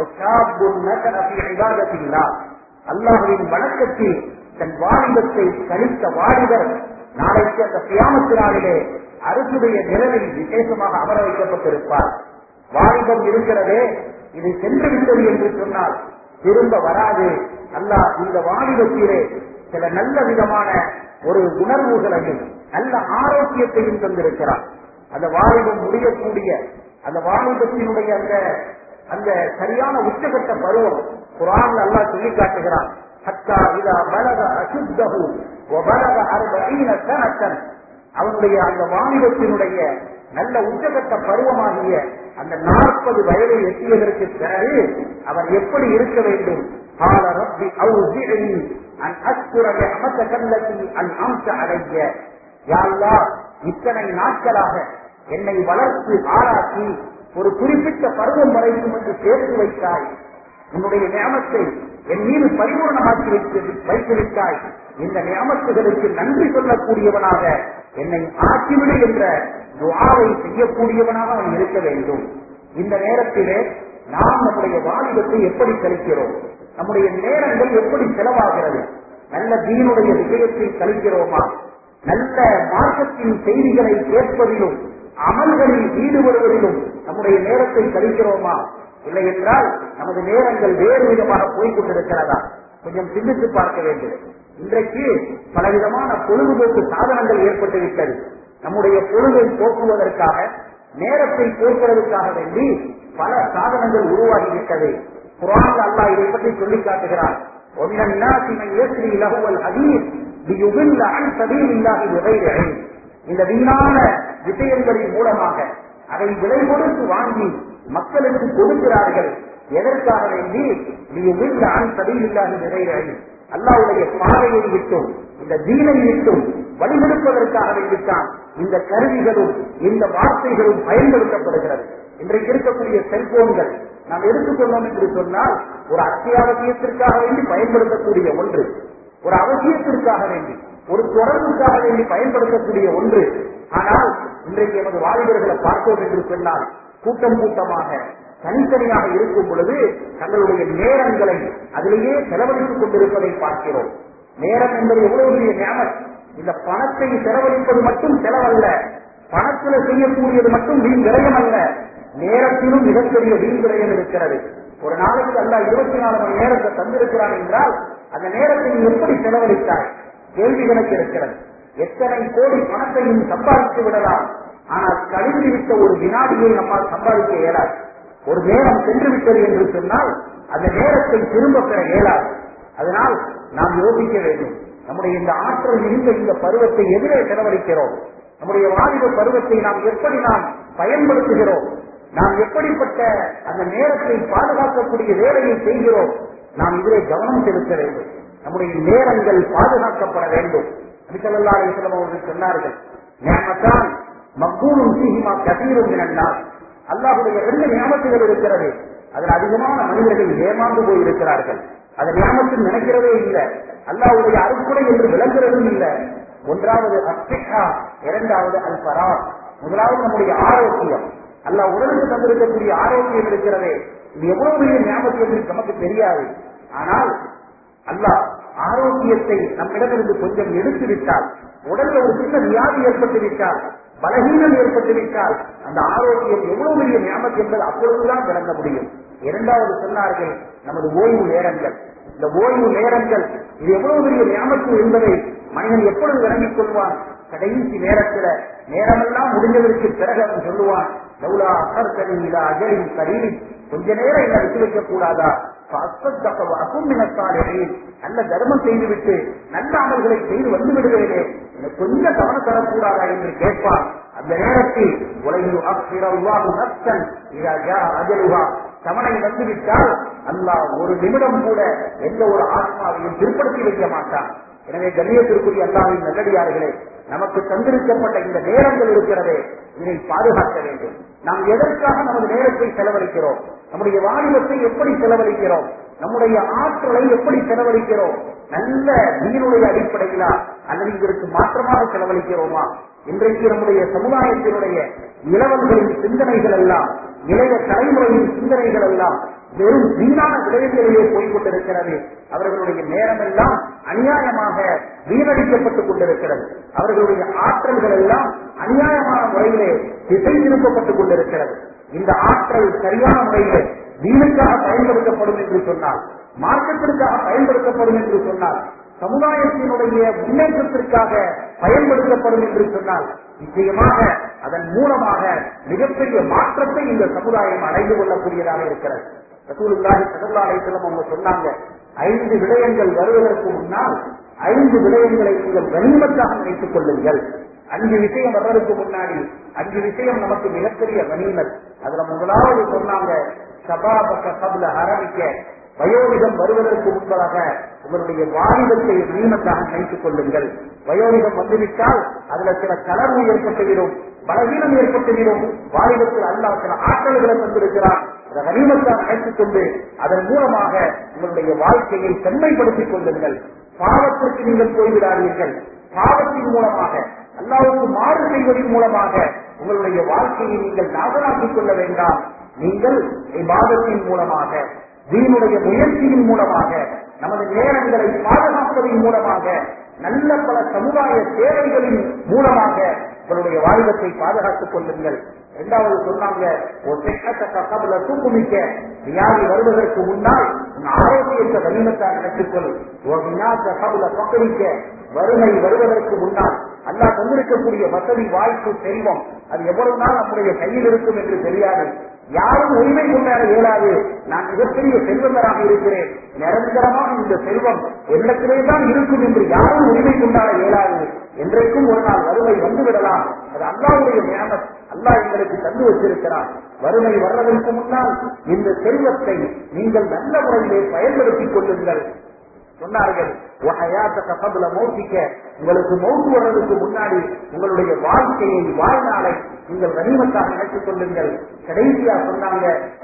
அல்லாஹுவின் வணக்கத்தில் தன் வாலிபத்தை கழித்த வாலிபர் நாளைக்கு அந்த கியாமத்து நாளிலே அரசுடைய நிழலில் விசேஷமாக அமர வைக்கப்பட்டிருப்பார் வாலிபம் இருக்கிறதே இது சென்று விட்டது என்று சொன்னால் திரும்ப வராது அல்லாஹ் இந்த வாலிபத்திலே சில நல்ல விதமான ஒரு உணர்வுகளையும் நல்ல ஆரோக்கியத்தையும் தந்திருக்கிறார் அந்த வாலிபம் முடியக்கூடிய அந்த வாலிபத்தினுடைய அந்த அந்த சரியான உச்சகட்ட பருவம் குரான் அல்லாஹ் சொல்லி காட்டுகிறான் ஹத்தா இதா பலக அசுத்தகு பலக அறுபீன சனத்தன் அவனுடைய அந்த வாலிபத்தினுடைய நல்ல உச்சகட்ட பருவமாகிய அந்த நாற்பது வயதை எட்டியதற்கு பிறகு அவர் எப்படி இருக்க வேண்டும் قال رب أوزعني أن أذكر نعمتك التي أنعمت علي يا الله இத்தனை நாட்களாக என்னை வளர்த்து ஆளாக்கி ஒரு குறிப்பிட்ட பருவம் வரைக்கும் என்று சேர்த்து வைத்தாய் உன்னுடைய நியமத்தை என் மீது பரிபூர்ணமாக்கி வைத்து வைத்துவிட்டாய் இந்த நியமத்துகளுக்கு நன்றி சொல்லக்கூடியவனாக என்னை ஆக்கிவிடு என்ற துவாவை செய்யக்கூடியவனாக அவன் இருக்க வேண்டும் இந்த நேரத்திலே நாம் நம்முடைய வாலிபத்தை எப்படி கழிக்கிறோம் நம்முடைய நேரங்கள் எப்படி செலவாகிறது நல்ல தீனுடைய விஷயத்தில் கழிக்கிறோமா நல்ல மார்க்கத்தின் செய்திகளை கேட்பதிலும் அமல்களில் ஈடுபடுவதிலும் நம்முடைய நேரத்தை கழிக்கிறோமா இல்லை என்றால் நமது நேரங்கள் வேறு விதமாக போய்கொண்டிருக்கிறதா கொஞ்சம் சிந்தித்து பார்க்க வேண்டும் இன்றைக்கு பலவிதமான பொழுதுபோக்கு சாதனங்கள் ஏற்பட்டுவிட்டது நம்முடைய பொழுதை போக்குவதற்காக நேரத்தை போக்குவதற்காக வேண்டி பல சாதனங்கள் உருவாகிவிட்டது குரான் அல்லா இதை பற்றி சொல்லி காட்டுகிறார் ومن الناس من يسري له الحديث ليضل عن سبيل الله بغير علم இந்த வீணான விஷயங்களின் மூலமாக அதை விலை கொடுத்து வாங்கி மக்களுக்கு கொடுக்கிறார்கள் எதற்காக வேண்டி நீ உள்ள ஆண் சபையில்லாத நிறைவேறி அல்லாவுடைய பாதையை விட்டும் இந்த தீனை விட்டும் வழிநடப்பதற்காக வேண்டித்தான் இந்த கருவிகளும் இந்த வார்த்தைகளும் பயன்படுத்தப்படுகிறது இன்றைக்கு இருக்கக்கூடிய செல்போன்கள் நாம் எடுத்துக்கொண்டோம் என்று சொன்னால் ஒரு அத்தியாவசியத்திற்காக வேண்டி பயன்படுத்தக்கூடிய ஒன்று ஒரு அவசியத்திற்காக வேண்டி ஒரு தொடர்புக்காக வேண்டி பயன்படுத்தக்கூடிய ஒன்று ஆனால் இன்றைக்கு எமது வாலிபர்களை பார்த்தோம் என்று சொன்னால் கூட்டம் கூட்டமாக தனித்தனியாக இருக்கும் பொழுது தங்களுடைய நேரங்களை அதிலேயே செலவழித்துக் கொண்டிருப்பதை பார்க்கிறோம் நேரம் என்பது எவ்வளவு பெரிய ஞானம் இந்த பணத்தை செலவழிப்பது மட்டும் செலவல்ல பணத்தில் செய்யக்கூடியது மட்டும் வீண் விரயம் அல்ல நேரத்திலும் மிகப்பெரிய வீண் விரயம் இருக்கிறது ஒரு நாளைக்கு அல்ல இருபத்தி நாலு மணி நேரத்தை தந்திருக்கிறான் என்றால் அந்த நேரத்தை நீ எப்படி செலவழித்தாய் கேள்வி கணக்கு இருக்கிறது எத்தனை கோடி பணத்தையும் சம்பாதித்து விடலாம் ஆனால் கழிந்து விட்ட ஒரு வினாடியை நம்மால் சம்பாதிக்க இயலாது ஒரு நேரம் சென்று விட்டது என்று சொன்னால் அந்த நேரத்தை திரும்ப பெற இயலாது அதனால் நாம் யோசிக்க வேண்டும் நம்முடைய இந்த ஆற்றல் மிகுந்த இந்த பருவத்தை எதிரே செலவழிக்கிறோம் நம்முடைய வாலிப பருவத்தை நாம் எப்படி நாம் பயன்படுத்துகிறோம் நாம் எப்படிப்பட்ட அந்த நேரத்தை பாதுகாக்கக்கூடிய வேலையை செய்கிறோம் நாம் இதிலே கவனம் செலுத்த வேண்டும் நம்முடைய நேரங்கள் பாதுகாக்கப்பட வேண்டும் அபிசல்லாசலம் அவர்கள் சொன்னார்கள் நேமத்தான் மக்கூரும் சீகிமா கசீரும் என்னால் அல்லாஹுடைய ரெண்டு நியமத்துகள் இருக்கிறது அதில் அதிகமான மனிதர்கள் ஏமாந்து போயிருக்கிறார்கள் அதை நியமத்தில் நினைக்கிறதே இல்லை அல்லாஹுடைய அறுக்குறை என்று விளங்குறதும் இல்லை ஒன்றாவது அஸ்திகா இரண்டாவது அல் பரா முதலாவது நம்முடைய ஆரோக்கியம் அல்லாஹ் உடலுக்கு தந்திருக்கக்கூடிய ஆரோக்கியம் இருக்கிறதே இது எவ்வளவு பெரிய ஞாபகம் என்று நமக்கு தெரியாது ஆனால் அல்லாஹ் ஆரோக்கியத்தை நம்மிடமிருந்து கொஞ்சம் எடுத்து விட்டால் உடல்ல ஒரு சின்ன வியாதி ஏற்பட்டு விட்டால் பலகீனம் ஏற்பட்டு விட்டால் அந்த ஆரோக்கியம் எவ்வளவு பெரிய ஞாபகம் என்பது அப்பொழுதுதான் விளங்க முடியும் இரண்டாவது சொன்னார்கள் நமது ஓய்வு நேரங்கள் இந்த ஓய்வு நேரங்கள் இது எவ்வளவு பெரிய ஞாபகம் என்பதை மனிதன் எப்பொழுது விளங்கிக் கொள்வான் கடைசி நேரத்துல நேரமெல்லாம் முடிஞ்சதற்கு பிறகு அவன் சொல்லுவான் லவ்லா அசர்கனி இல்லா அஜலின் கரீரி கொஞ்ச நேரம் என்ன விட்டு வைக்க கூடாதா நல்ல தர்மம் செய்துவிட்டு நல்ல அமல்களை செய்து வந்து விடுவேனே எனக்கு கொஞ்சம் கவனம் தரக்கூடாதா என்று கேட்பார் அந்த நேரத்தில் உலகில் நஷ்டன் அஜலுகா தவணை வந்துவிட்டால் அல்லாஹ் ஒரு நிமிடம் கூட எந்த ஒரு ஆத்மாவையும் பிற்படுத்தி வைக்க மாட்டான் எனவே கண்ணியத்திற்குரிய அல்லாவின் நல்லடியார்களே நமக்கு தந்திருக்கப்பட்ட இந்த நேரங்கள் இருக்கிறதே இதை பாதுகாக்க வேண்டும் நாம் எதற்காக நமது நேரத்தை செலவழிக்கிறோம் நம்முடைய வாலிபத்தை எப்படி செலவழிக்கிறோம் நம்முடைய ஆற்றலை எப்படி செலவழிக்கிறோம் நல்ல நீருடைய அடிப்படையிலா அல்லது இதற்கு மாற்றமாக செலவழிக்கிறோமா இன்றைக்கு நம்முடைய சமுதாயத்தினுடைய இளவல்களின் சிந்தனைகள் எல்லாம் இளைய தலைமுறையின் சிந்தனைகள் எல்லாம் வெறும் வீணான விடயங்களிலே போய்கொண்டிருக்கிறது அவர்களுடைய நேரம் எல்லாம் அநியாயமாக வீணடிக்கப்பட்டுக் கொண்டிருக்கிறது அவர்களுடைய ஆற்றல்கள் எல்லாம் அநியாயமான முறையிலே திசை திருப்பப்பட்டுக் கொண்டிருக்கிறது இந்த ஆற்றல் சரியான முறையிலே வீணுக்காக பயன்படுத்தப்படும் என்று சொன்னால் மார்க்கத்திற்காக பயன்படுத்தப்படும் என்று சொன்னால் சமுதாயத்தினுடைய முன்னேற்றத்திற்காக பயன்படுத்தப்படும் என்று சொன்னால் நிச்சயமாக அதன் மூலமாக மிகப்பெரிய மாற்றத்தை இந்த சமுதாயம் அடைந்து கொள்ளக்கூடியதாக இருக்கிறது ரசூலுல்லாஹி ஸல்லல்லாஹு அலைஹி வஸல்லம் அவங்க சொன்னாங்க ஐந்து விடயங்கள் வருவதற்கு முன்னால் ஐந்து விடயங்களை நீங்கள் கனிமத்தாக நினைத்துக் கொள்ளுங்கள் அஞ்சு விஷயம் வர்றதுக்கு முன்னாடி அஞ்சு விஷயம் நமக்கு மிகப்பெரிய கனிமத் அதுல முதலாவது சொன்னாங்க சபாபக்க கபல ஹரமிக்க வயோதிகம் வருவதற்கு முன்பதாக உங்களுடைய வாலிபத்தை நீமத்தாக நினைத்துக் கொள்ளுங்கள் வயோதிகம் வந்துவிட்டால் அதுல சில கலர்வு ஏற்பட்டுவிடும் பலவீனம் ஏற்பட்டுவிடும் வாலிபத்தில் அல்லா சில ஆற்றல்களை தந்திருக்கிறார் அதை கனிமத்தாக நினைத்துக் கொண்டு அதன் மூலமாக உங்களுடைய வாழ்க்கையை செம்மைப்படுத்திக் கொள்ளுங்கள் பாவத்திற்கு நீங்கள் போய்விடாதீர்கள் பாவத்தின் மூலமாக அல்லாவுக்கு மாறு செய்வதன் மூலமாக உங்களுடைய வாழ்க்கையை நீங்கள் நாசமாக்கிக் கொள்ள வேண்டாம் நீங்கள் இவ்வாதத்தின் மூலமாக தீனுடைய முயற்சியின் மூலமாக நமது நேரங்களை பாதுகாப்பதன் மூலமாக நல்ல பல சமுதாய சேவைகளின் மூலமாக உங்களுடைய வாழ்வத்தை பாதுகாத்துக் கொள்ளுங்கள் இரண்டாவது சொன்னாங்க ஒரு செக்கத்தக்க தூக்குமிக்க வியாதி வருவதற்கு முன்னால் உன் ஆரோக்கியத்தை வலிமத்தான் நினைத்துக்கொள் ஒரு வினாத்த கபுல பக்கரிக்க வறுமை வருவதற்கு முன்னால் அல்லாஹ் தந்திருக்கக்கூடிய வசதி வாய்ப்பு செல்வம் அது எவ்வளவு நாள் நம்முடைய கையில் இருக்கும் என்று தெரியாது யாரும் உரிமை கொண்டாட இயலாது நான் மிகப்பெரிய செல்வந்தராக இருக்கிறேன் நிரந்தரமாக இந்த செல்வம் என்னத்திலே தான் இருக்கும் என்று யாரும் உரிமை கொண்டாட இயலாது என்றைக்கும் ஒரு நாள் வறுமை வந்துவிடலாம் அது அல்லாவுடைய ஞானம் அல்லாஹ் எங்களுக்கு தந்து வச்சிருக்கிறார் வறுமை வர்றதற்கு முன்னால் இந்த செல்வத்தை நீங்கள் நல்ல முறையிலே பயன்படுத்திக் கொள்ளுங்கள் சொன்னார்கள் உங்களுக்கு மௌத்து வர்றதுக்கு முன்னாடி உங்களுடைய வாழ்க்கையை வாழ்நாளை நீங்கள் கனிமத்தாக நினைத்துக் கொள்ளுங்கள் கடைசியா சொன்னாங்க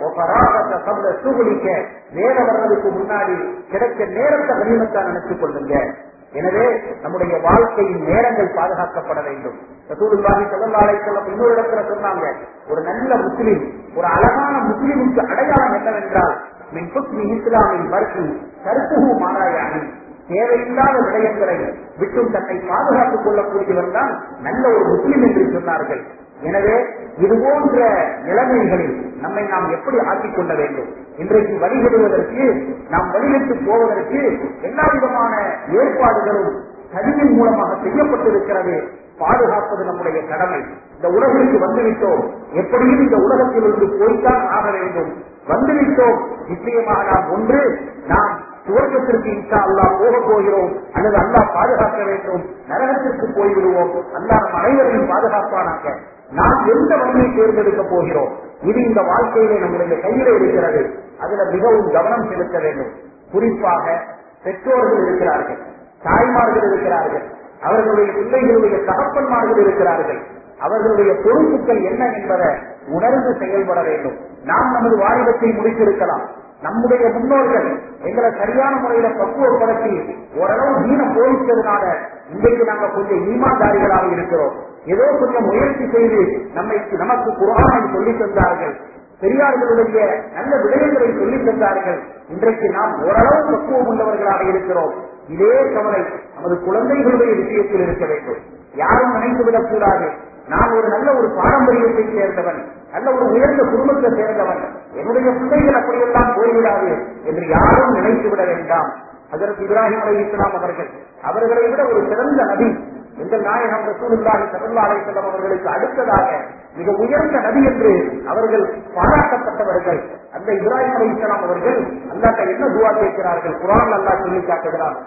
சூகலிக்க வேற வர்றதுக்கு முன்னாடி கிடைக்க நேரத்தை கனிமத்தாக நினைத்துக் கொள்ளுங்க எனவே நம்முடைய வாழ்க்கையின் நேரங்கள் பாதுகாக்கப்பட வேண்டும் ரசூலுல்லாஹி ஸல்லல்லாஹு அலைஹி வஸல்லம் இன்னொரு இடத்துல சொன்னாங்க ஒரு நல்ல முஸ்லிம் ஒரு அழகான முஸ்லிமுக்கு அடையாளம் என்னவென்றால் மின் குஸ்மி இஸ்லாமின் மறுக்கு கருத்துகு மாறாயாகி தேவையில்லாத விடயங்களை விட்டும் தன்னை பாதுகாத்துக் கொள்ளக்கூடியவர் தான் நல்ல ஒரு முஸ்லிம் என்று சொன்னார்கள் எனவே இது போன்ற நிலைமைகளில் நம்மை நாம் எப்படி ஆக்கிக் கொள்ள வேண்டும் இன்றைக்கு வழிபடுவதற்கு நாம் வழிவிட்டு போவதற்கு எல்லா விதமான ஏற்பாடுகளும் சதியின் மூலமாக செய்யப்பட்டிருக்கிறது பாதுகாப்பது நம்முடைய கடமை இந்த உலகிற்கு வந்துவிட்டோம் எப்படியும் இந்த உலகத்திலிருந்து போய்த்தான் ஆக வேண்டும் வந்துவிட்டோம் நிச்சயமாக நாம் ஒன்று நாம் சுவர்க்கத்திற்கு இன்ஷா அல்லா போக போகிறோம் அல்லது அல்லா பாதுகாக்க வேண்டும் நரகத்திற்கு போய்விடுவோம் அல்லா நம் அனைவரையும் பாதுகாப்பானாக நாம் எந்த வழியை தேர்ந்தெடுக்க போகிறோம் இது இந்த வாழ்க்கையிலே நம்முடைய கையில இருக்கிறது அதுல மிகவும் கவனம் செலுத்த வேண்டும் குறிப்பாக பெற்றோர்கள் இருக்கிறார்கள் தாய்மார்கள் இருக்கிறார்கள் அவர்களுடைய பிள்ளைகளுடைய தகப்பன்மார்கள் இருக்கிறார்கள் அவர்களுடைய பொறுப்புகள் என்ன என்பதை உணர்ந்து செயல்பட வேண்டும் நாம் நமது வாலிபத்தை முடித்திருக்கலாம் நம்முடைய முன்னோர்கள் எங்களை சரியான முறையில பக்குவப்படுத்தி ஓரளவு மீன போதித்ததுனால இன்றைக்கு நாங்க கொஞ்சம் ஈமாதாரிகளாக இருக்கிறோம் ஏதோ கொஞ்சம் முயற்சி செய்து நம்மை நமக்கு குரானை சொல்லித் தந்தார்கள் பெரியார்களுடைய நல்ல விடயங்களை சொல்லித் தந்தார்கள் இன்றைக்கு நாம் ஓரளவு பக்குவம் உள்ளவர்களாக இருக்கிறோம் இதே கவலை நமது குழந்தைகளுடைய விஷயத்தில் இருக்க வேண்டும் யாரும் நினைத்துவிடக் கூடாது நான் ஒரு நல்ல ஒரு பாரம்பரியத்தை சேர்ந்தவன் நல்ல ஒரு உயர்ந்த குடும்பத்தை சேர்ந்தவன் என்னுடைய பிள்ளைகள் அப்படியெல்லாம் போய்விடாது என்று யாரும் நினைத்து விட வேண்டாம் அதற்கு இப்ராஹிம் அலி இஸ்லாம் அவர்கள் அவர்களை விட ஒரு சிறந்த நபி எங்கள் நாயகம் ரசூலுல்லாஹி ஸல்லல்லாஹு அலைஹி வஸல்லம் அவர்களுக்கு அடுத்ததாக மிக உயர்ந்த நபி என்று அவர்கள் பாராட்டப்பட்டவர்கள் அந்த இப்ராஹிம் அலி இஸ்லாம் அவர்கள் அல்லாட்ட என்ன துவா கேட்கிறார்கள் குரான் அல்லாஹ் சொல்லி காட்டுகிறார்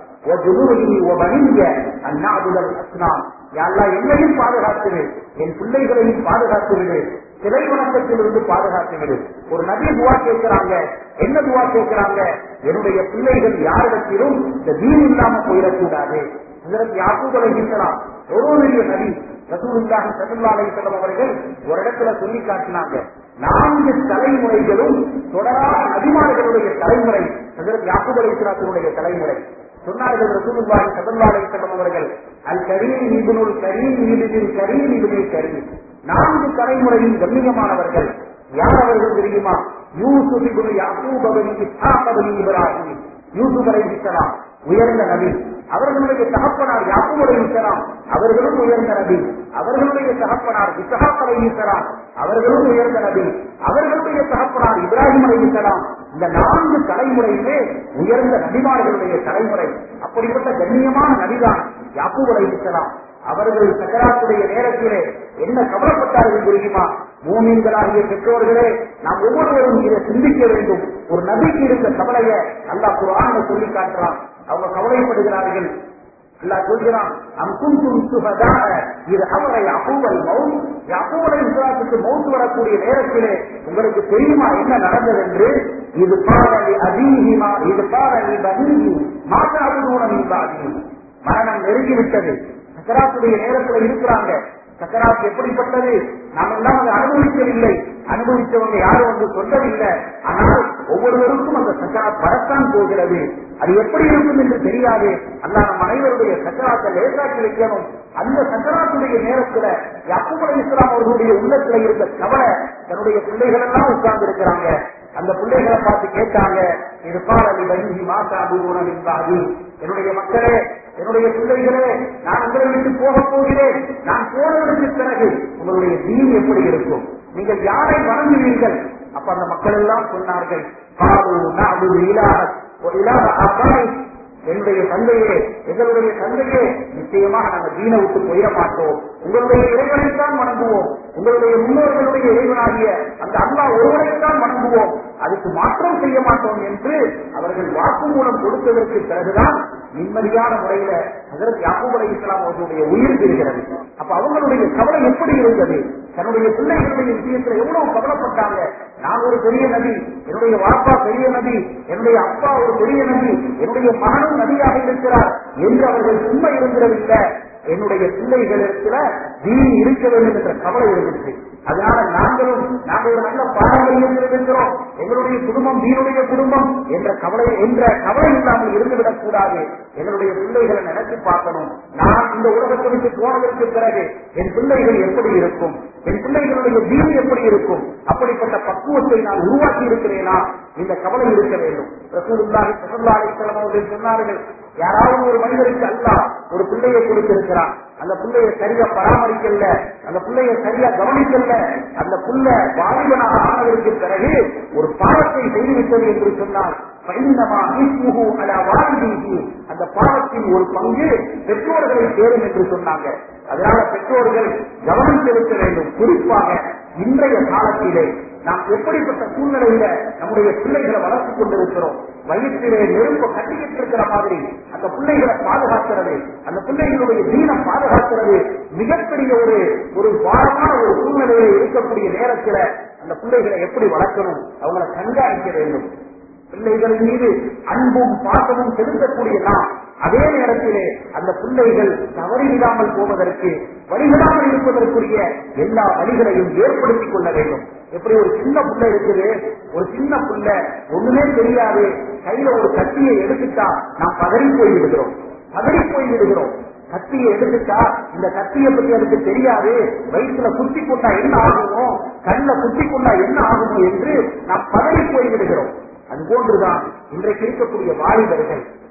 என்னையும் பாதுகாத்துவிடு என் பிள்ளைகளையும் பாதுகாத்துவிடு சிலை வணக்கத்திலிருந்து பாதுகாத்துவிடு ஒரு நபி துவா கேட்கிறாங்க என்ன துவா கேட்கிறாங்க என்னுடைய பிள்ளைகள் யாரிடத்திலும் இந்த தீன் இல்லாம போயிடக்கூடாது இதற்கு யாக்கூப் அலைஹிஸ்ஸலாம் ஒரு பெரிய நபி ரசூலுல்லாஹி ஸல்லல்லாஹு அலைஹி வஸல்லம் அவர்கள் ஒரு இடத்துல சொல்லி காட்டினாங்க நான்கு தலைமுறைகளும் தொடரான நபிமார்களுடைய தலைமுறை அதற்கு யாக்கூப் அலைஹிஸ்ஸலாத்தினுடைய தலைமுறை சொன்னார்கள் ரசூலுல்லாஹி ஸல்லல்லாஹு அலைஹி வஸல்லம் அவர்கள் அல் கரீம் இப்னுல் கரீம் இப்னுல் கரீம் இப்னுல் கரீம் நான்கு தலைமுறையும் கண்ணியமானவர்கள் யார் அவர்கள் தெரியுமா யூசுப் இப்னு யாக்கூப் இப்னு இஸ்ஹாக் இப்னு இப்ராஹிம் யூசுப் அலைஹிஸ்ஸலாம் உயர்ந்த நபி அவர்களுடைய தகப்பனார் யாக்கூப் அலைஹிஸ்ஸலாம் அவர்களும் உயர்ந்த நபி அவர்களுடைய தகப்பனார் இஸ்ஹாக் அலைஹிஸ்ஸலாம் அவர்களும் உயர்ந்த நபி அவர்களுடைய தகப்பனார் இப்ராஹிம் அலைஹிஸ்ஸலாம் இந்த நான்கு தலைமுறையிலே உயர்ந்த நபிமார்களுடைய தலைமுறை அப்படிப்பட்ட கண்ணியமான நபிதான் யாக்கூப் அலைஹிஸ்ஸலாம் அவர்கள் சக்கராத்துடைய நேரத்திலே என்ன கவலைப்பட்டார்கள் தெரியுமா மூமின்களாகிய பெற்றோர்களே நாம் ஒவ்வொருவரும் இதை சிந்திக்க வேண்டும் ஒரு நபிக்கு இருந்த கவலைய அல்லா குரான சொல்லி காட்டுறான் அவங்க கவலைப்படுகிறார்கள் அல்லாஹ் சொல்கிறான் அம் குந்தும் சுகதாக இது அவரை அபூவல் மவுத் அபூவலை இஸ்லாத்துக்கு மவுத் வரக்கூடிய நேரத்திலே உங்களுக்கு தெரியுமா என்ன நடந்தது என்று இது பாடலி அதீகிமா இது பாடலி பதீகி மாற்றாவது இல்லாதி மரணம் நெருங்கிவிட்டது சக்கராத்துடைய நேரத்தில் இருக்கிறாங்க சக்கராத் எப்படிப்பட்டது நாம் எல்லாம் அதை அனுபவிக்கவில்லை அனுபவித்தவங்க யாரும் வந்து சொல்லவில்லை ஆனால் ஒவ்வொருவருக்கும் அந்த சக்கராத் வரத்தான் போகிறது அது எப்படி இருக்கும் என்று தெரியாது அல்லா நம் அனைவருடைய சக்கராத்தை லேசாக்கி வைக்கணும் அந்த சக்கராத்துடைய நேரத்துல யப்புமலை இஸ்லாம் அவர்களுடைய உள்ளத்துல இருந்த கவலை தன்னுடைய பிள்ளைகள் எல்லாம் உட்கார்ந்து இருக்கிறாங்க அந்த பிள்ளைகளை பார்த்து கேட்டாங்க இது பாடலி வங்கி மாசாபு உணவின்பாதி என்னுடைய மக்களே என்னுடைய பிள்ளைகளே நான் உங்களை விட்டு போக போகிறேன் நான் போனதற்கு பிறகு உங்களுடைய தீன் எப்படி இருக்கும் நீங்கள் யாரை வணங்குவீர்கள் அப்ப அந்த மக்கள் எல்லாம் சொன்னார்கள் பாபு நாடு இலாக இலாக அப்பாய் என்னுடைய தந்தையே எங்களுடைய தந்தையே நிச்சயமாக நாங்கள் தீன விட்டு போயிட மாட்டோம் உங்களுடைய இறைவனைத்தான் வணங்குவோம் உங்களுடைய முன்னோர்களுடைய இறைவனாகிய அந்த அல்லா ஒருவரைத்தான் வணங்குவோம் அதுக்கு மாற்றம் செய்ய மாட்டோம் என்று அவர்கள் வாக்குமூலம் கொடுத்ததற்கு பிறகுதான் நிம்மதியான முறையில அதற்கு யாக்கூப் அலை இஸ்லாம் அவர்களுடைய உயிர் பெறுகிறது அப்ப அவங்களுடைய கவலை எப்படி இருந்தது தன்னுடைய பிள்ளைகளுடைய விஷயத்துல எவ்வளவு கவலைப்பட்டாங்க நான் ஒரு பெரிய நபி என்னுடைய வாப்பா பெரிய நபி என்னுடைய அப்பா ஒரு பெரிய நபி என்னுடைய மகனும் நபியாக இருக்கிறார் என்று அவர்கள் சும்மா இருந்திரவில்லை என்னுடைய பிள்ளைகளிடத்துல தீன் இருக்க வேண்டும் என்ற கவலை இருந்துச்சு அதனால நாங்களும் நாங்கள் ஒரு நல்ல பாரம்பரியத்தில் இருக்கிறோம் எங்களுடைய குடும்பம் தீனுடைய குடும்பம் என்ற கவலை என்ற கவலை இல்லாமல் இருந்துவிடக் கூடாது எங்களுடைய பிள்ளைகளை நினைச்சு பார்க்கணும் நான் இந்த உலகத்தை விட்டு போனதற்கு பிறகு என் பிள்ளைகள் எப்படி இருக்கும் என் பிள்ளைகளுடைய தீன் எப்படி இருக்கும் அப்படிப்பட்ட பக்குவத்தை நான் உருவாக்கி இருக்கிறேனா இந்த கவலை இருக்க வேண்டும் ரசூலுல்லாஹி ஸல்லல்லாஹு அலைஹி வஸல்லம் அவர்கள் சொன்னார்கள் யாராவது ஒரு மனிதருக்கு அல்ல ஒரு பிள்ளையை கொடுத்திருக்கிறான் அந்த பிள்ளைய சரியா பராமரிக்கல அந்த பிள்ளைய சரியா கவனிக்கல அந்த புள்ள வாலிபனாக ஆனதற்கு பிறகு ஒரு பாவத்தை செய்துவிட்டது என்று சொன்னால் பைந்தமா ஈஸ்முகு அல வாலிதீகி அந்த பாவத்தின் ஒரு பங்கு பெற்றோர்களை சேரும் என்று சொன்னாங்க அதனால பெற்றோர்கள் கவனம் செலுத்த வேண்டும் குறிப்பாக இன்றைய காலத்திலே நாம் எப்படிப்பட்ட சூழ்நிலையில நம்முடைய பிள்ளைகளை வளர்த்துக் கொண்டிருக்கிறோம் வயிற்றிலே நெருப்ப கட்டிக்கிட்டு இருக்கிற மாதிரி அந்த பிள்ளைகளை பாதுகாக்கிறது அந்த பிள்ளைகளுடைய தீனம் பாதுகாக்கிறது மிகப்பெரிய ஒரு ஒரு பாரமான ஒரு சூழ்நிலையில இருக்கக்கூடிய நேரத்துல அந்த பிள்ளைகளை எப்படி வளர்க்கணும் அவங்களை கண்காணிக்க வேண்டும் பிள்ளைகளின் மீது அன்பும் பாசமும் செலுத்தக்கூடிய நாம் அதே நேரத்திலே அந்த பிள்ளைகள் தவறிவிடாமல் போவதற்கு வழிவிடாமல் இருப்பதற்குரிய எல்லா வழிகளையும் ஏற்படுத்திக் கொள்ள வேண்டும் எப்படி ஒரு சின்ன புள்ள இருக்குது ஒரு சின்ன புள்ள ஒண்ணுமே தெரியாது கையில ஒரு கத்தியை எடுத்துட்டா நாம் பதறி போய் விடுகிறோம் பதறி போய் விடுகிறோம் கத்தியை எடுத்துட்டா இந்த கத்தியை பத்தி அதுக்கு தெரியாது வயிற்றுல குத்தி கொண்டா என்ன ஆகுமோ கண்ணில குத்தி கொண்டா என்ன ஆகுமோ என்று நாம் பதறி போய் விடுகிறோம் அது போன்றுதான் இன்றைக்கு இருக்கக்கூடிய வாலிபர்கள்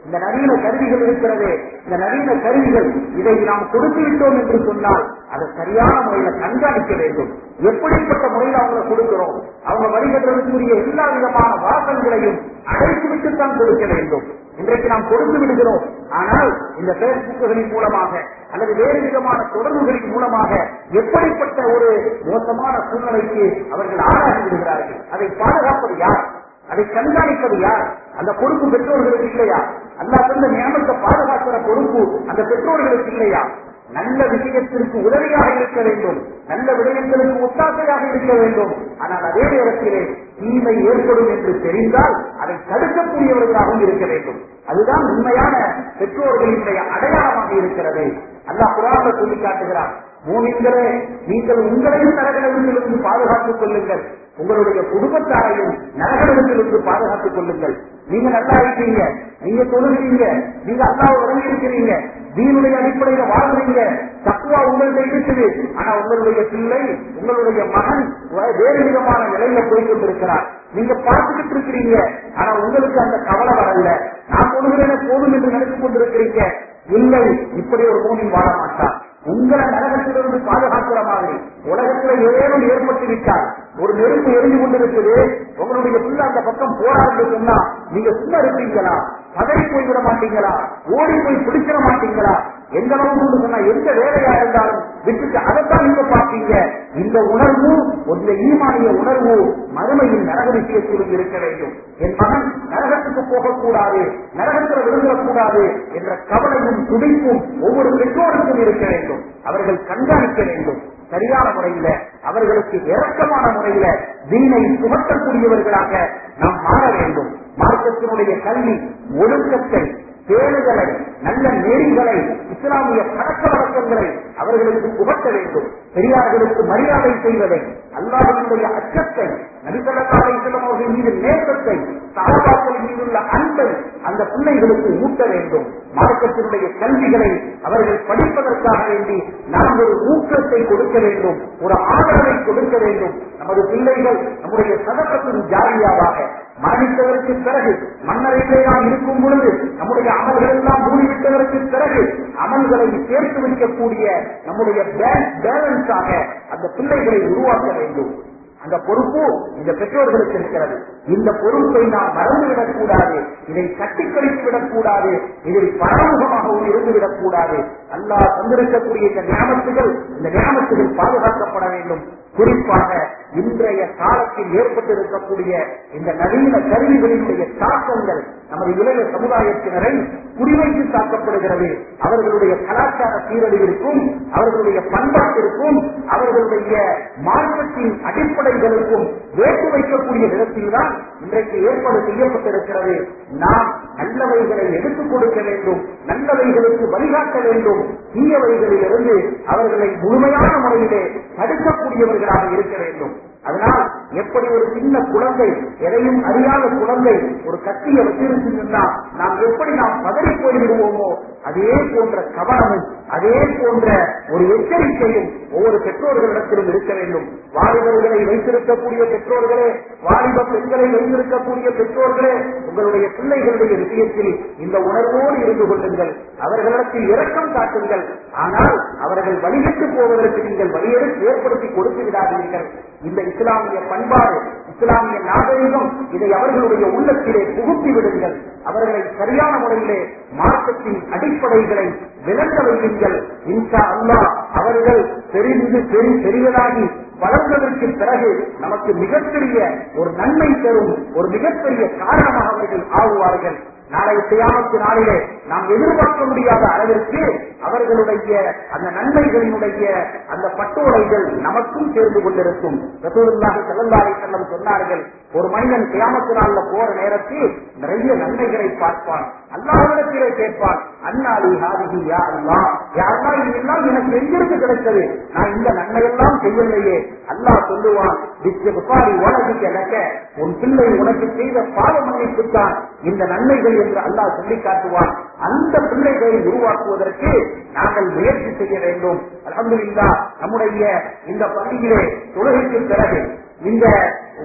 இந்த நவீன கருவிகள் இருக்கிறது இந்த நவீன கருவிகள் இதை நாம் கொடுத்து விட்டோம் என்று சொன்னால் அதை சரியான முறையில கண்காணிக்க வேண்டும் எப்படிப்பட்ட முறையில் அவங்களை கொடுக்கிறோம் அவங்க வழிபடுறதுக்குரிய எல்லா விதமான வாசல்களையும் அடைத்து விட்டுத்தான் கொடுக்க வேண்டும் இன்றைக்கு நாம் கொடுத்து விடுகிறோம் ஆனால் இந்த பேஸ்புக்குகளின் மூலமாக அல்லது வேறு விதமான தொடர்புகளின் மூலமாக எப்படிப்பட்ட ஒரு மோசமான சூழ்நிலைக்கு அவர்கள் ஆளாகி விடுகிறார்கள் அதை பாதுகாப்பது யார் அதை கண்காணிப்பது யார் அந்த பொறுப்பு பெற்றோர்களுக்கு இல்லையா அல்லா தந்த நியமத்தை பாதுகாக்கிற பொறுப்பு அந்த பெற்றோர்களுக்கு இல்லையா நல்ல விஷயத்திற்கு உதவியாக இருக்க வேண்டும் நல்ல விடயங்களுக்கு ஒத்தாசையாக இருக்க வேண்டும் ஆனால் அதே நேரத்திலே தீமை ஏற்படும் என்று தெரிந்தால் அதை தடுக்கக்கூடியவர்களாகவும் இருக்க வேண்டும் அதுதான் உண்மையான பெற்றோர்களினுடைய அடையாளமாக இருக்கிறது அல்லாஹ் குரான சொல்லி காட்டுகிறார் மூமிங்களே நீங்கள் உங்களையும் நரகத்திலிருந்து பாதுகாத்துக் கொள்ளுங்கள் உங்களுடைய குடும்பத்தாரையும் நரகத்திலிருந்து பாதுகாத்துக் கொள்ளுங்கள் நீங்க நல்லா இருக்கீங்க நீங்க தொழுகிறீங்க நீங்க அல்லாவை விளங்கி இருக்கிறீங்க தீனுடைய அடிப்படையில வாழ்றீங்க தக்குவா உங்கள்கிட்ட இருக்குது ஆனா உங்களுடைய பிள்ளை உங்களுடைய மகன் வேறு விதமான நிலையில போய் கொண்டிருக்கிறார் நீங்க பார்த்துக்கிட்டு இருக்கிறீங்க ஆனா உங்களுக்கு அந்த கவலை வரல நான் தொழுகிறேன் போதும் என்று நினைத்துக் கொண்டிருக்கிறீங்க இல்லை இப்படி ஒரு மூமின் வாழ மாட்டார் உங்களை நரகத்திலிருந்து பாதுகாக்கிற மாதிரி உலகத்துல ஏதேனும் ஏற்பட்டு விட்டால் ஒரு நெருப்பு எரிஞ்சு கொண்டிருக்குது உங்களுடைய பிள்ளை அந்த பக்கம் போராடு சொன்னா நீங்க சும்மா இருப்பீங்களா பதறி போய்விட மாட்டீங்களா ஓடி போய் பிடிச்சிட மாட்டீங்களா எந்த அளவுக்கு சொன்னா எந்த வேலையா இருந்தாலும் விட்டுட்டு அதைத்தான் நீங்க பார்ப்பீங்க இந்த உணர்வு இந்த ஈமானிய உணர்வு மறுமையின் நரக விஷயத்திலும் இருக்க வேண்டும் என் மகன் நரகத்துக்கு போகக்கூடாது நரகத்தில் விழுந்துடக்கூடாது என்ற கவலையும் துடிப்பும் ஒவ்வொரு பெற்றோருக்கும் இருக்க வேண்டும் அவர்கள் கண்காணிக்க வேண்டும் சரியான முறையில அவர்களுக்கு இறக்கமான முறையில தீனை சுமத்தக்கூடியவர்களாக நாம் மாற வேண்டும் மார்க்கத்தினுடைய கல்வி ஒழுக்கத்தை பேணுதலை நல்ல நெறிகளை இஸ்லாமிய பழக்க வழக்கங்களை அவர்களுக்கு புகட்ட வேண்டும் பெரியார்களுக்கு மரியாதை செய்வதை அல்லாஹினுடைய அச்சத்தை நபிசல்லாலை செல்லும் அவர்கள் மீது நேசத்தை சாபாக்கள் மீதுள்ள அன்பை அந்த பிள்ளைகளுக்கு ஊட்ட வேண்டும் மார்க்கத்தினுடைய கல்விகளை அவர்கள் படிப்பதற்காக வேண்டி நாம் ஒரு ஊக்கத்தை கொடுக்க வேண்டும் ஒரு ஆதரவை கொடுக்க வேண்டும் நமது பிள்ளைகள் நம்முடைய சதக்கத்தின் ஜாரியாவாக மரணித்ததற்கு பிறகு மன்னரையிலே நாம் இருக்கும் பொழுது நம்முடைய அமல்கள் எல்லாம் மூடிவிட்டதற்கு பிறகு அமல்களை சேர்த்து வைக்கக்கூடிய நம்முடைய பேலன்ஸாக அந்த பிள்ளைகளை உருவாக்க வேண்டும் அந்த பொறுப்பு இந்த பெற்றோர்களுக்கு இருக்கிறது இந்த பொறுப்பை நாம் மறந்துவிடக் கூடாது இதை தட்டி கழித்து விடக்கூடாது இதில் பராமுகமாகவும் இருந்துவிடக் கூடாது அல்லாஹ் தந்திருக்கக்கூடிய இந்த ஞாபகத்துகள் இந்த ஞாபகத்துகள் பாதுகாக்கப்பட வேண்டும் குறிப்பாக இன்றைய காலத்தில் ஏற்பட்டிருக்கக்கூடிய இந்த நவீன கருவிகளினுடைய தாக்கங்கள் நமது இளைய சமுதாயத்தினரை குறிவைத்து தாக்கப்படுகிறது அவர்களுடைய கலாச்சார சீரழிவிற்கும் அவர்களுடைய பண்பாட்டிற்கும் அவர்களுடைய மார்க்கத்தின் அடிப்படைகளுக்கும் வேட்டு வைக்கக்கூடிய விதத்தில்தான் இன்றைக்கு ஏற்பாடு செய்யப்பட்டிருக்கிறது நாம் நல்லவைகளை எடுத்துக் கொடுக்க வேண்டும் நல்லவைகளுக்கு வழிகாட்ட வேண்டும் தீயவைகளிலிருந்து அவர்களை முழுமையான முறையிலே தடுக்கக்கூடியவர்களாக இருக்க வேண்டும் அதனால் எப்படி ஒரு சின்ன குழந்தை எதையும் அறியாத குழந்தை ஒரு கத்தியை வச்சிருச்சுன்னா நாம் எப்படி நாம் பதறி போய்விடுவோமோ அதே போன்ற கவனமும் அதே போன்ற ஒரு எச்சரிக்கையும் ஒவ்வொரு பெற்றோர்களிடத்திலும் இருக்க வேண்டும் வாலிபர்களை வைத்திருக்கக்கூடிய பெற்றோர்களே வாலிப பெண்களை வைத்திருக்கக்கூடிய பெற்றோர்களே உங்களுடைய பிள்ளைகளுடைய விஷயத்தில் இந்த உணர்வோடு இருந்து கொள்ளுங்கள் அவர்களிடத்தில் இரக்கம் காட்டுங்கள் ஆனால் அவர்கள் வழிவிட்டு போவதற்கு நீங்கள் வழியெடுத்து ஏற்படுத்தி கொடுத்து விடாதீர்கள் இந்த இஸ்லாமிய பண்பாடு இஸ்லாமிய நாகரிகம் இதை அவர்களுடைய உள்ளத்திலே புகுத்தி விடுங்கள் அவர்களை சரியான முறையிலே மார்க்கத்தின் அடிப்படைகளை விளங்க வையுங்கள் இன்ஷா அல்லா அவர்கள் தெரிந்து பெரி பெரியதாகி வளர்ந்ததற்கு பிறகு நமக்கு மிகப்பெரிய ஒரு நன்மை தரும் ஒரு மிகப்பெரிய காரணமாக அவர்கள் ஆகுவார்கள் நாளைய தியானத்து நாளிலே நாம் எதிர்பார்க்க முடியாத அளவிற்கு அவர்களுடைய அந்த நன்மைகளினுடைய அந்த பட்டோடைகள் நமக்கும் சேர்ந்து கொண்டிருக்கும் ரசூலுல்லாஹி ஸல்லல்லாஹு அலைஹி வஸல்லம் சொன்னார்கள் ஒரு மனிதன் கியாமத்து நாள்ல போற நேரத்தில் நிறைய நன்மைகளை பார்ப்பான் அல்லாஹ்விடத்திலே கேட்பான் அன்னாலி ஹாதிஹி யா அல்லாஹ் யா அல்லாஹ் இதெல்லாம் எனக்கு எங்கிருந்து கிடைத்தது நான் இந்த நன்மையெல்லாம் செய்யலையே அல்லாஹ் சொல்லுவான் பிஸ்கபாரி உனக்கு எனக்கு உன் பிள்ளை உனக்கு செய்த பாவ மன்னிப்புத்தான் இந்த நன்மைகள் என்று அல்லாஹ் சொல்லி காட்டுவான் அந்த பிள்ளைகளை உருவாக்குவதற்கு நாங்கள் முயற்சி செய்ய வேண்டும் அலமதுல்லா நம்முடைய இந்த பள்ளியிலே தொழுகைக்கு பிறகு இந்த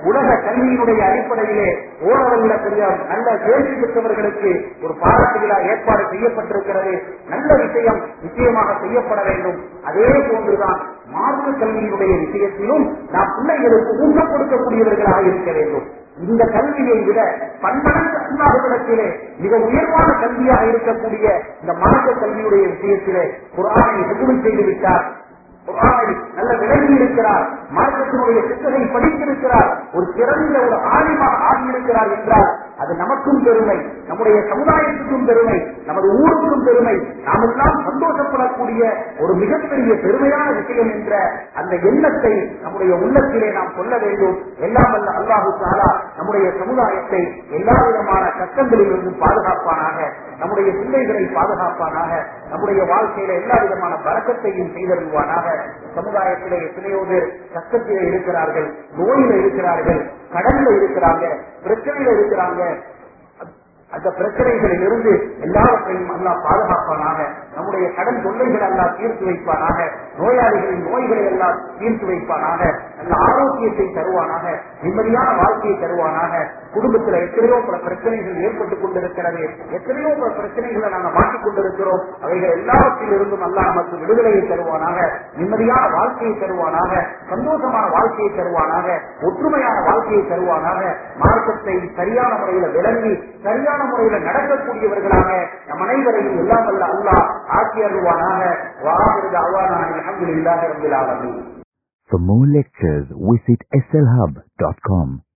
உலக கல்வியினுடைய அடிப்படையிலே ஓரளவுல பெரிய நல்ல தேர்ச்சி பெற்றவர்களுக்கு ஒரு பாராட்டு விழா ஏற்பாடு செய்யப்பட்டிருக்கிறது நல்ல விஷயம் நிச்சயமாக செய்யப்பட வேண்டும் அதே போன்றுதான் மார்க்க கல்வியினுடைய விஷயத்திலும் நாம் பிள்ளைகளுக்கு ஊக்கம் கொடுக்கக்கூடியவர்களாக இருக்க வேண்டும் இந்த கல்வியை விட பன்மடங்கு அல்லாஹுவிடத்திலே மிக உயர்வான கல்வியாக இருக்கக்கூடிய இந்த மார்க்க கல்வியுடைய விஷயத்திலே குரானை எதுவும் செய்து விட்டார் குரானை நல்ல விளங்கி இருக்கிறார் மார்க்கத்தினுடைய சித்தனை படித்திருக்கிறார் ஒரு சிறந்த ஒரு ஆலிமாக ஆகியிருக்கிறார் என்றால் அது நமக்கும் பெருமை நம்முடைய சமுதாயத்துக்கும் பெருமை நமது ஊருக்கும் பெருமை நாமெல்லாம் சந்தோஷப்படக்கூடிய ஒரு மிகப்பெரிய பெருமையான விஷயம் என்ற அந்த எண்ணத்தை நம்முடைய உள்ளத்திலே நாம் சொல்ல வேண்டும் எல்லாம் வல்ல அல்லாஹு தாலா நம்முடைய சமுதாயத்தை எல்லா விதமான கஷ்டங்களிலிருந்து பாதுகாப்பானாக நம்முடைய பிள்ளைகளை பாதுகாப்பானாக நம்முடைய வாழ்க்கையில எல்லா விதமான பறக்கத்தையும் செய்தருவானாக சமுதாயத்திலே எத்தனையோ பேர் கஷ்டத்திலே இருக்கிறார்கள் நோயில இருக்கிறார்கள் கடல்ல இருக்கிறாங்க பிரச்சனையில இருக்கிறாங்க அந்த பிரச்சனைகளில் இருந்து எல்லாவற்றையும் அல்லா பாதுகாப்பானாக நம்முடைய கடன் தொல்லைகள் எல்லாம் தீர்த்து வைப்பானாக நோயாளிகளின் நோய்களை எல்லாம் தீர்த்து வைப்பானாக நல்ல ஆரோக்கியத்தை தருவானாக நிம்மதியான வாழ்க்கையை தருவானாக குடும்பத்தில் எத்தனையோ பல பிரச்சனைகள் ஏற்பட்டுக் கொண்டிருக்கிறது எத்தனையோ பல பிரச்சனைகளை நாங்கள் மாட்டிக் கொண்டிருக்கிறோம் அவைகள் எல்லாவற்றிலிருந்தும் அல்லா நமக்கு விடுதலையை தருவானாக நிம்மதியான வாழ்க்கையை தருவானாக சந்தோஷமான வாழ்க்கையை தருவானாக ஒற்றுமையான வாழ்க்கையை தருவானாக மார்க்கத்தை சரியான முறையில் விளங்கி சரியான முறையில நடக்கக்கூடியவர்களாக நம் அனைவரையும் எல்லாம் வல்ல அல்லாஹ் ஆக்கி அருள்வானாக வாஹிரு அவ்வானான அல்ஹம்துலில்லாஹி ரப்பில் ஆலமீன் For more lectures, visit slhub.com.